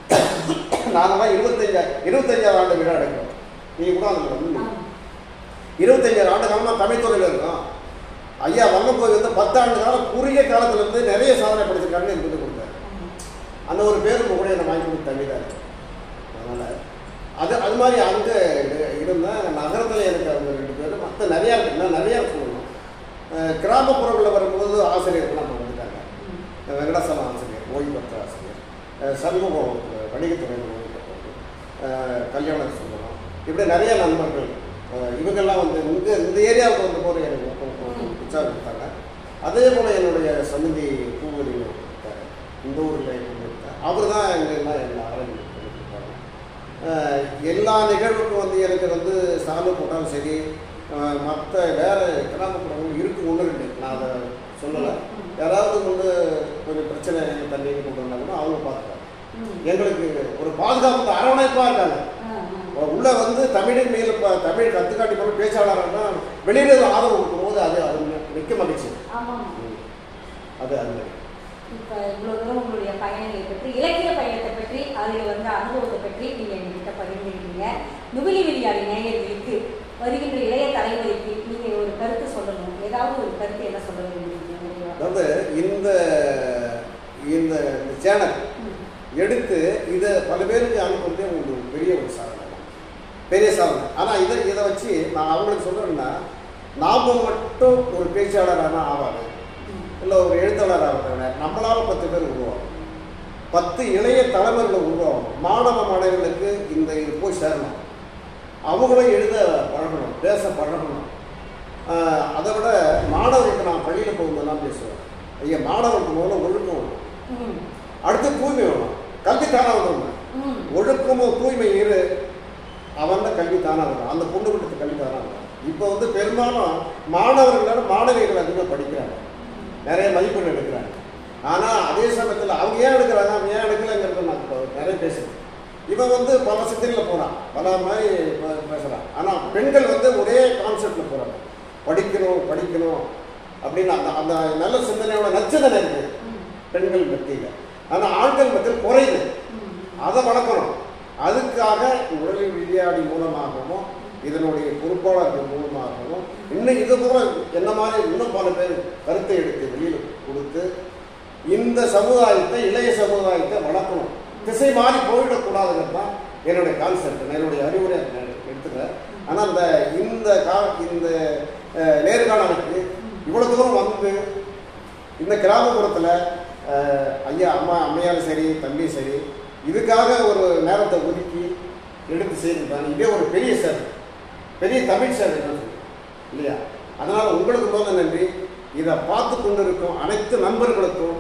நாங்களாம் இருபத்தஞ்சா இருபத்தஞ்சாவது ஆண்டு விழா எடுக்கிறோம் நீங்கள் கூட அதில் வந்து ஆ. இருபத்தஞ்சாறு ஆண்டு காலமாக தமிழ்துறையில் இருக்கோம் ஐயா வல்லம்போய் வந்து பத்தாண்டு காலம் குறுகிய காலத்துலேருந்து நிறைய சாதனை படைச்சிருக்காருன்னு எனக்கு விருது கொடுத்தாரு அந்த ஒரு பேர் கூட என்னை வாங்கி கொடுத்தாங்க தான் இருக்கு அதனால் அது அது மாதிரி அங்கே இருந்தால் நகரத்தில் எனக்கு அவங்க ரெண்டு பேரும் மற்ற நிறையா இருக்கு இன்னும் நிறையா சொல்லணும் அஹ் கிராமப்புறங்களில் வரும்போது ஆசிரியர்கள் நம்ம வந்துட்டாங்க ம். வெங்கடாசலம் ஆசிரியர் ஓய்வு பெற்ற ஆசிரியர் அஹ் சண்முகம் அஹ் வணிகத்துறையில் ஓய்வு பெற்றவர் அஹ் கல்யாணம் சுந்தரம் இப்படி நிறைய நண்பர்கள் அஹ் இவங்கெல்லாம் வந்து இங்கே இந்த ஏரியாவுக்கு வந்து போகிற எனக்கு ஒருத்தவங்க கொஞ்சம் உற்சாகம் கொடுத்தாங்க அதே போல் என்னுடைய சமிதி பூவதி கொடுத்தாரு இந்த ஊரில் கொடுத்தார் அவர் தான் எங்கெல்லாம் என்ன அரங்கு கொடுத்தாரு அஹ் எல்லா நிகழ்வுக்கும் வந்து எனக்கு வந்து சாலை போட்டாலும் சரி மற்ற வேறு கிராமப்புறங்கள் இருக்கு ஒன்று ரெண்டு நான் அதை சொல்லலை யாராவது வந்து கொஞ்சம் பிரச்சனை தண்ணி கொண்டு வந்தா கூட அவங்க பார்த்துட்டாங்க ம். எங்களுக்கு ஒரு பாதுகாப்பு அரவணைப்பாக இருக்காங்க ஆ, ஆ. உள்ள வந்து தமிழின் மேல் இப்போ தமிழ் கற்றுக்காட்டி போல பேச்சாளர்னா வெளியில ஆதரவு கொடுக்கும்போது அது அது மிக்க மகிழ்ச்சி ஆமாம் ம். அது அது இப்போ இவ்வளோ தூரம் உங்களுடைய பயணங்களை பற்றி இலக்கிய பயணத்தை பற்றி அதில் வந்து அனுபவத்தை பற்றி நீங்கள் எங்ககிட்ட பகிர்ந்துருக்கீங்க நுகிலி விளையாடி நேயர்களுக்கு வருகின்ற இளைய தலைமுறைக்கு நீங்கள் ஒரு கருத்து சொல்லணும் ஏதாவது ஒரு கருத்து என்ன சொல்ல விரும்புறீங்க அதாவது இந்த இந்த சேனல் ம். எடுத்து இதை பல பேருக்கு அனுப்புறதே உங்களுக்கு ஒரு பெரிய ஒரு சாதனை தான். பெரிய சாதனை ஆனால் இதை இதை வச்சு நான் அவங்களுக்கு சொல்கிறேன்னா நாம் மட்டும் ஒரு பேச்சாளரான ஆவாது ம். இல்லை ஒரு எழுத்தாளர் ஆகிறத நம்மளால் பத்து பேர் உருவாகும் பத்து இளைய தலைவர்கள் உருவாகும் மாணவ மாணவர்களுக்கு இந்த இது போய் சேரணும் அவங்களும் எழுத பழகணும் பேச பழகணும் ஆஹ் அதை விட மாணவர்களுக்கு நான் பள்ளியில் போகும்போதெல்லாம் பேசுவேன் ஐயா மாணவர்களுக்கு முதல்ல ஒழுக்கம் வேணும் ம். அடுத்து தூய்மை வேணும் கல்வி தானாக வந்துடும் ம். ஒழுக்கமும் தூய்மை இரு அவன் தான் கல்வி தானாக வரும் அந்த பொண்ணு விட்டு கல்வி தானாக வரும் இப்போ வந்து பெரும்பாலும் மாணவர்களோட மாணவிகள் அதிகமாக படிக்கிறாங்க நிறைய மதிப்பெண் எடுக்கிறாங்க ஆனால் அதே சமயத்தில் அவங்க ஏன் எடுக்கிறாங்க அவங்க ஏன் எடுக்கலைங்கிறத நான் இப்போ நிறைய பேசுகிறேன் இவன் வந்து பல சிந்தனையில் போகிறான் பல மாதிரி பே- பேசுகிறான் ஆனால் பெண்கள் வந்து ஒரே கான்செப்டில் போகிறாங்க படிக்கணும் படிக்கணும் அப்படின்னு அந்த அந்த நல்ல சிந்தனையோட நச்சுதனை இருக்குது ம். பெண்கள் மத்தியில் ஆனால் ஆண்கள் மத்தியில் குறையுது ம். அதை வளர்க்கணும் அதுக்காக உடலில் விளையாடி மூலமாகவும் இதனுடைய பொறுப்பாளர்கள் மூலமாகவும் இன்னும் இது போல என்ன மாதிரி இன்னும் பல பேர் கருத்தை எடுத்து வெளியில் கொடுத்து இந்த சமுதாயத்தை இளைய சமுதாயத்தை வளர்க்கணும் திசை மாறி போயிடக்கூடாதுங்கிறது தான் என்னுடைய கான்செப்ட் நான் என்னுடைய அறிவுரை நான் எடுத்துக்கிறேன் ஆனால் இந்த இந்த கா இந்த அஹ், நேர்காணலுக்கு இவ்வளோ தூரம் வந்து இந்த கிராமப்புறத்தில் ஐயா அம்மா அம்மையாரும் சரி தம்பியும் சரி இதுக்காக ஒரு நேரத்தை ஒதுக்கி எடுத்து செய்திருந்தாங்க இதே ஒரு பெரிய சேவை பெரிய தமிழ் சேவை தான் சொல்லுவேன். இல்லையா அதனால் உங்களுக்கு முதல்ல நன்றி இதை பார்த்து கொண்டிருக்கும் அனைத்து நண்பர்களுக்கும்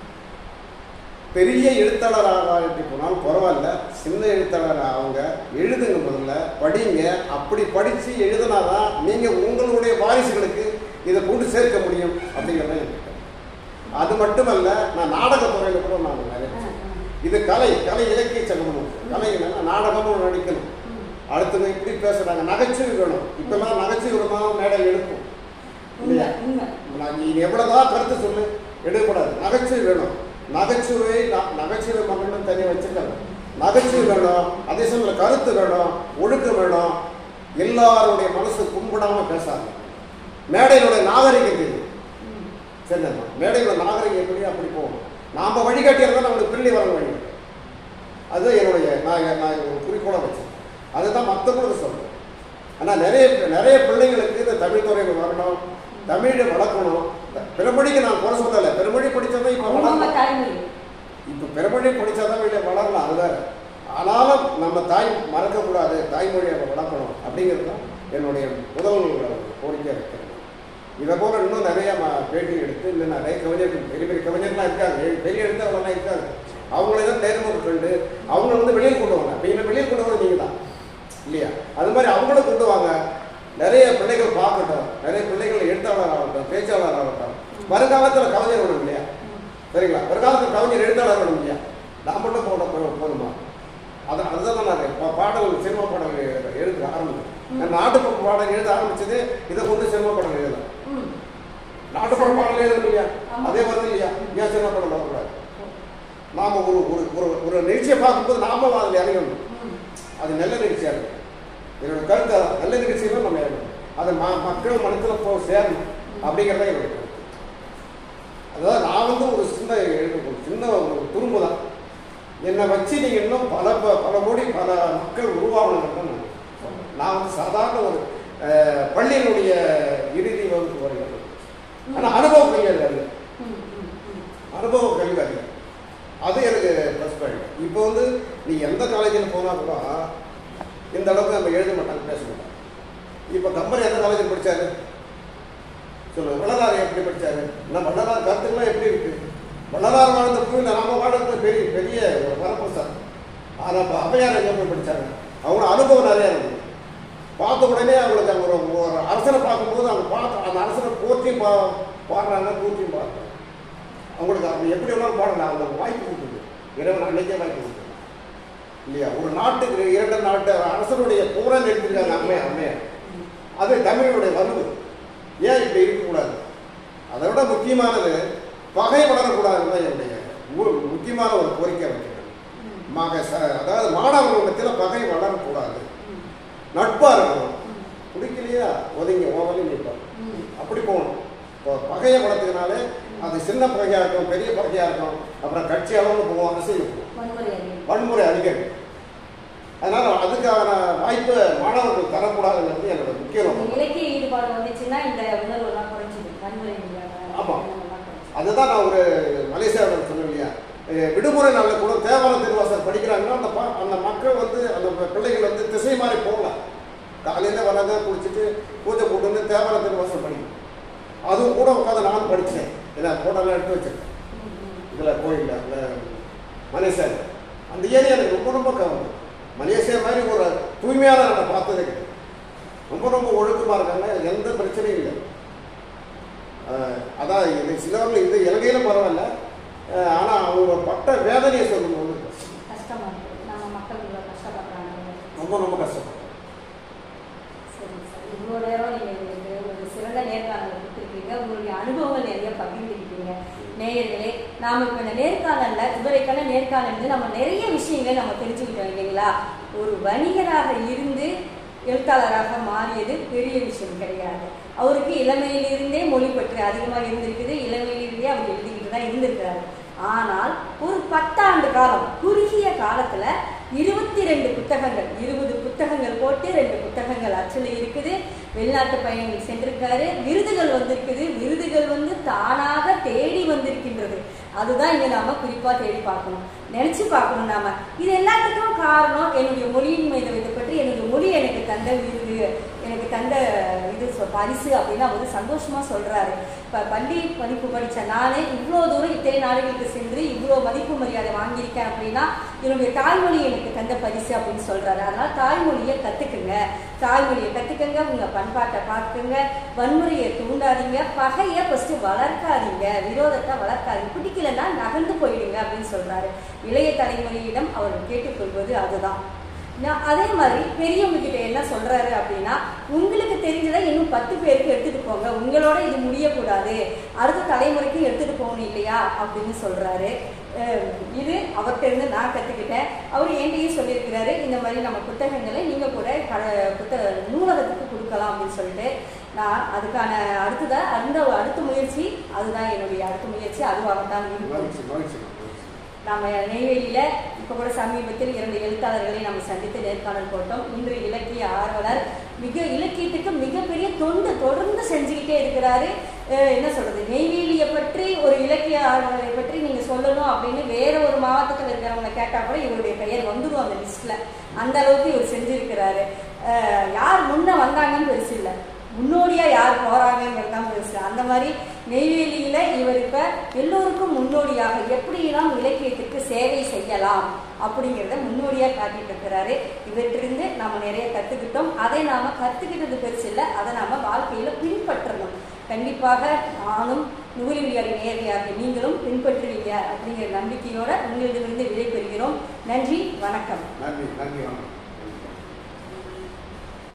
பெரிய எழுத்தாளராக ஆகிட்டு போனாலும் பரவாயில்ல சின்ன எழுத்தாளர் அவங்க எழுதுங்க முதல்ல படிங்க அப்படி படித்து எழுதினாதான் நீங்கள் உங்களுடைய வாரிசுகளுக்கு இதை கொண்டு சேர்க்க முடியும் அப்படிங்கிறத எனக்கு அது மட்டுமல்ல நான் நாடகத்துறையில் கூட நான் நிறைய ஆ, பேசுவேன். ஆ. இது கலை கலை இலக்கிய சங்கமம் கலை என்னன்னா நாடகமும் நடிக்கணும் ம். அடுத்தது இப்படி பேசுறாங்க நகைச்சுவை வேணும் இப்பெல்லாம் நகைச்சுவை வேணும் மேடை எடுக்கும் உண்மை இல்லையா உண்மை நான் நீ எவ்வளவுதான் கருத்து சொல்லு எடுக்கக்கூடாது நகைச்சுவை வேணும் நகைச்சுவை ந- நகைச்சுவை மக்களும் தனியாக வச்சிருக்காங்க நகைச்சுவை வேணும் அதே சமயத்தில் கருத்து வேணும் ஒழுக்கம் வேணும் எல்லாருடைய மனசு கும்பிடாம பேசாங்க மேடையினுடைய நாகரிகம் இது ம். சரிண்ணா மேடையோட நாகரிகம் எப்படி அப்படி போகும் நாம வழிகாட்டியாக இருந்தால் நம்மளுக்கு பிள்ளை வர வழி அதுதான் என்னுடைய நான் நான் ஒரு குறிக்கோளாக வச்சேன் அதுதான் மற்றவங்களுக்கு சொல்கிறேன் ஆனால் நிறைய நிறைய பிள்ளைங்களுக்கு இந்த தமிழ் துறையில் வரணும் தமிழை வளர்க்கணும் பிறமொழிக்கு நான் குறை சொல்லலை பிறமொழி படித்ததான் இப்போ அவங்க வளரலாம் தாய்மொழி இப்போ பிறமொழி படித்தாதான் வெளியே வளரலாம் அது வேற ஆனாலும் நம்ம தாய் மறக்கக்கூடாது தாய்மொழியை வளர்க்கணும் அப்படிங்கிறது தான் என்னுடைய முதல் கோரிக்கையாக இருக்கிறது இதை போல இன்னும் நிறைய ம- பேட்டி எடுத்து இன்னும் நிறைய கவிஞர்கள் பெரிய பெரிய கவிஞர்கள்லாம் இருக்காங்க பெரிய- பெரிய எழுத்தாளர்லாம் இருக்காங்க அவங்கள தான் நேர்முக கண்டு அவங்கள வந்து வெளியில் கொண்டு வாங்க அப்போ என்ன வெளியில் கொண்டு வர நீங்கள் தான் இல்லையா அது மாதிரி அவங்கள கொண்டு வாங்க நிறைய பிள்ளைகள் பார்க்கட்டும் நிறைய பிள்ளைகள் எழுத்தாளர் ஆகட்டும் பேச்சாளர் ஆகட்டும் வருங்காலத்தில் கவிஞர் வேணும் இல்லையா சரிங்களா வருங்காலத்தில் கவிஞர் எழுத்தாளர் வேணும் இல்லையா நான் மட்டும் போட போ- போதுமா அது அதுதான் நான் இப்போ பாடல் சினிமா பாடல் எழுத எழுத ஆரம்பிச்சேன் நான் நாட்டுப்புற பாடல் எழுத ஆரம்பிச்சது இதை கொண்டு சினிமா பாடல் எழுதலாம் ம். நாட்டுப்புற பாடல் எழுதணும் இல்லையா ஆமா. அதே வருது இல்லையா ஏன் சினிமா பாடல் வரக்கூடாது நாம ஒரு ஒரு ஒரு ஒரு நிகழ்ச்சியை பார்க்கும்போது நாம அதில் இறங்கணும் ம். அது நல்ல நிகழ்ச்சியாக இருக்கும் என்னோட கருத்து அதான். நல்ல நிகழ்ச்சியில நம்ம இறங்கணும் அது ம மக்கள் மனத்தில் போய் சேரணும் அப்படிங்கிறத என்னுடைய கருத்து அதாவது நான் வந்து ஒரு சின்ன எழுத ஒரு சின்ன ஒரு துரும்பு தான் என்னை வச்சு நீங்கள் இன்னும் பல ப- பல கோடி பல மக்கள் உருவாகணுங்கிறது நான் சொல்றேன். நான் வந்து சாதாரண ஒரு அஹ், பள்ளியினுடைய இறுதி வகுப்பு வருகிறது ஆனால் அனுபவ கல்வி அது அல்ல ம். ம். ம். அனுபவ கல்வி அது அது எனக்கு ப்ளஸ் பாயிண்ட் இப்போ வந்து நீ எந்த காலேஜில் போனால் கூட இந்த அளவுக்கு நம்ம எழுத மாட்டாங்க பேச மாட்டாங்க இப்போ கம்பர் எந்த காலேஜில் படிச்சாரு சொல்லு வள்ளலார் எப்படி படிச்சாரு நம்ம வள்ளலார் கருத்துக்கெல்லாம் எப்படி இருக்கு வள்ளலார் வாழ்ந்த பூமியில் நம்ம வாழ்றது பெரிய பெரிய ஒரு வரப்பிரசாதம் ஆனால் இப்போ அவையார் எங்கே போய் படிச்சாங்க அவங்களோட அனுபவம் நிறையா இருக்குது பார்த்த உடனே அவங்களுக்கு அவங்க ஒரு ஒரு அரசனை பார்க்கும்போது அவங்க பார்த்து அந்த அரசனை போற்றி பா பாடுறாங்க பூர்த்தியும் பாடுறாங்க அவங்களுக்கு அவங்க எப்படி வேணாலும் பாடலாம் அவங்க வாய்ப்பு கொடுக்குது இறைவன் அன்னைக்கே வாய்ப்பு கொடுக்குது இல்லையா ஒரு நாட்டுக்கு இரண்டு நாட்டு அரசனுடைய பூரன் எடுத்திருக்காங்க அம்மையார் அம்மையார் அது தமிழனுடைய வலுவு ஏன் இப்படி இருக்கக்கூடாது அதை விட முக்கியமானது பகை வளரக்கூடாதுன்னு தான் என்னுடைய மு- முக்கியமான ஒரு கோரிக்கை வைக்கிறேன் ம். மக ச அதாவது மாணவர்கள் மத்தியில் பகை வளரக்கூடாது ம். நட்பாக இருக்கணும் ம். பிடிக்கலையா ஒதுங்கி ஓவலி நிற்போம் ம். அப்படி போகணும் இப்போ பகையை வளர்த்துக்கினாலே அது சின்ன பகையாக இருக்கும் பெரிய பகையாக இருக்கும் அப்புறம் கட்சி அளவில் போவோம் அரசியல் போவோம் வன்முறை அறிவு. வன்முறை அதிகரிக்கும் அதனால் அதுக்கான வாய்ப்பை மாணவர்கள் தரக்கூடாதுங்கிறது என்னோட முக்கிய நோக்கம் இலக்கிய ஈடுபாடு வந்துச்சுன்னா இந்த உணர்வுலாம் குறைஞ்சிடும் வன்முறை இல்லாம ஆமா. எண்ணமெல்லாம் குறைஞ்சிடும். அதுதான் நான் ஒரு மலேசியாவில் சொன்னேன் இல்லையா அஹ் விடுமுறை நாளில் கூட தேவார திருவாசல் படிக்கிறாங்கன்னா அந்த ப- அந்த மக்கள் வந்து அந்த பிள்ளைகள் வந்து திசை மாறி போகலாம் காலையில் வராங்க குளிச்சுட்டு பூஜை போட்டு தேவார திருவாசல் படிக்கணும் அதுவும் கூட உட்காந்து நானும் படித்தேன் ஏன்னா போட்டோலாம் எடுத்து வச்சிருக்கேன் ம். ம். இதில் கோயிலில் அந்த மலேசியாவில் அந்த ஏரியா எனக்கு ரொம்ப ரொம்ப கவனம் மலேசியா மாதிரி ஒரு தூய்மையான நான் பார்த்ததே கிடையாது ரொம்ப ரொம்ப ஒழுக்கமாக இருக்காங்க எந்த பிரச்சனையும் இல்லை அஹ் அதான் இது சிலவர்கள் இது இலங்கையிலும் பரவாயில்ல அஹ் ஆனா அவங்க பட்ட வேதனையை சொல்லும்போது கஷ்டமா இருக்கு நம்ம மக்கள் இவ்வளவு கஷ்டப்படுறாங்க ரொம்ப ரொம்ப கஷ்டம் சரி சரி இவ்வளோ நேரம் நீங்கள் எங்களுக்கு ஒரு சிறந்த நேர்காணல் கொடுத்துருக்கீங்க உங்களுடைய அனுபவங்கள் நிறைய பகிர்ந்துக்கிட்டீங்க நேயர்களே நாம் இப்போ இந்த நேர்காணலில் இதுவரைக்கான நேர்காணல் நம்ம நிறைய விஷயங்களை நம்ம தெரிஞ்சுக்கிட்டோம் இல்லைங்களா ஒரு வணிகராக இருந்து எழுத்தாளராக மாறியது பெரிய விஷயம் கிடையாது அவருக்கு இளமையிலிருந்தே மொழி பற்று அதிகமாக இருந்திருக்குது இளமையிலிருந்தே அவர் எழுதிக்கிட்டு தான் இருந்திருக்கிறாரு ஆனால் ஒரு பத்தாண்டு காலம் குறுகிய காலத்துல இருபத்தி ரெண்டு புத்தகங்கள் இருபது புத்தகங்கள் போட்டு ரெண்டு புத்தகங்கள் அச்சில் இருக்குது வெளிநாட்டு பயணங்கள் சென்றிருக்காரு விருதுகள் வந்திருக்குது விருதுகள் வந்து தானாக தேடி வந்திருக்கின்றது அதுதான் இங்க நாம குறிப்பா தேடி பார்க்கணும் நினைச்சு பார்க்கணும் நாம இது எல்லாத்துக்கும் காரணம் என்னுடைய மொழியின் மீது இதை பற்றி என்னுடைய மொழி எனக்கு தந்த விருது எனக்கு தந்த இது சொ- பரிசு அப்படின்னு அவர் சந்தோஷமா சொல்றாரு இப்ப பள்ளி படிப்பு படிச்ச நானே இவ்வளோ தூரம் இத்தனை நாடுகளுக்கு சென்று இவ்வளோ மதிப்பு மரியாதை வாங்கியிருக்கேன் அப்படின்னா என்னுடைய தாய்மொழி எனக்கு தந்த பரிசு அப்படின்னு சொல்றாரு அதனால தாய்மொழியை கத்துக்குங்க தாய்மொழியை கத்துக்கங்க உங்க பண்பாட்டை பார்த்துக்கங்க வன்முறையை தூண்டாதீங்க பகையை ஃபர்ஸ்ட் வளர்க்காதீங்க விரோதத்தை வளர்க்காதீங்க பிடிக்கலன்னா நகர்ந்து போயிடுங்க அப்படின்னு சொல்றாரு இளைய தலைமுறையிடம் அவர் கேட்டுக்கொள்வது அதுதான் நான் அதே மாதிரி பெரியவங்க கிட்ட என்ன சொல்றாரு அப்படின்னா உங்களுக்கு தெரிஞ்சதை இன்னும் பத்து பேருக்கு எடுத்துட்டு போங்க உங்களோட இது முடியக்கூடாது அடுத்த தலைமுறைக்கு எடுத்துட்டு போகணும் இல்லையா அப்படின்னு சொல்றாரு அஹ் இது அவர்கிட்ட இருந்து நான் கத்துக்கிட்டேன் அவர் என்கிட்டயும் சொல்லியிருக்கிறாரு இந்த மாதிரி நம்ம புத்தகங்களை நீங்க கூட க புத்தக நூலகத்துக்கு கொடுக்கலாம் அப்படின்னு சொல்லிட்டு நான் அதுக்கான அடுத்ததா அந்த அடுத்த முயற்சி அதுதான் என்னுடைய அடுத்த முயற்சி அதுவாகத்தான் இருக்கும் மகிழ்ச்சி மகிழ்ச்சி மகிழ்ச்சி. நம்ம நெய்வேலியில இப்போ கூட சமீபத்தில் இரண்டு எழுத்தாளர்களை நம்ம சந்தித்து நேர்காணல் போட்டோம் இன்று இலக்கிய ஆர்வலர் மிக இலக்கியத்துக்கு மிகப்பெரிய தொண்டு தொடர்ந்து செஞ்சுக்கிட்டே இருக்கிறாரு அஹ் என்ன சொல்றது நெய்வேலியை பற்றி ஒரு இலக்கிய ஆர்வலரை பற்றி நீங்க சொல்லணும் அப்படின்னு வேற ஒரு மாவட்டத்தில் இருக்கிறவங்க கேட்டா கூட இவருடைய பெயர் வந்துடும் அந்த லிஸ்ட்ல அந்த அளவுக்கு இவர் செஞ்சிருக்கிறாரு அஹ் யார் முன்ன வந்தாங்கன்னு பெருசு இல்லை முன்னோடியாக யார் போகிறாங்கிறது தான் பெருசு அந்த மாதிரி நெய்வேலியில் இவர் இப்போ எல்லோருக்கும் முன்னோடியாக எப்படியெல்லாம் இலக்கியத்துக்கு சேவை செய்யலாம் அப்படிங்கிறத முன்னோடியாக காட்டிட்டு இருக்கிறாரு இவற்றிருந்து நம்ம நிறைய கற்றுக்கிட்டோம் அதை நாம் கற்றுக்கிட்டது பெருசு இல்லை அதை நாம் வாழ்க்கையில் பின்பற்றணும் கண்டிப்பாக நானும் நூலி விளையாடி நேரடியாக நீங்களும் பின்பற்றுவீங்க அப்படிங்கிற நம்பிக்கையோட உங்களிடமிருந்து விடை பெறுகிறோம் நன்றி வணக்கம் நன்றி நன்றி வணக்கம்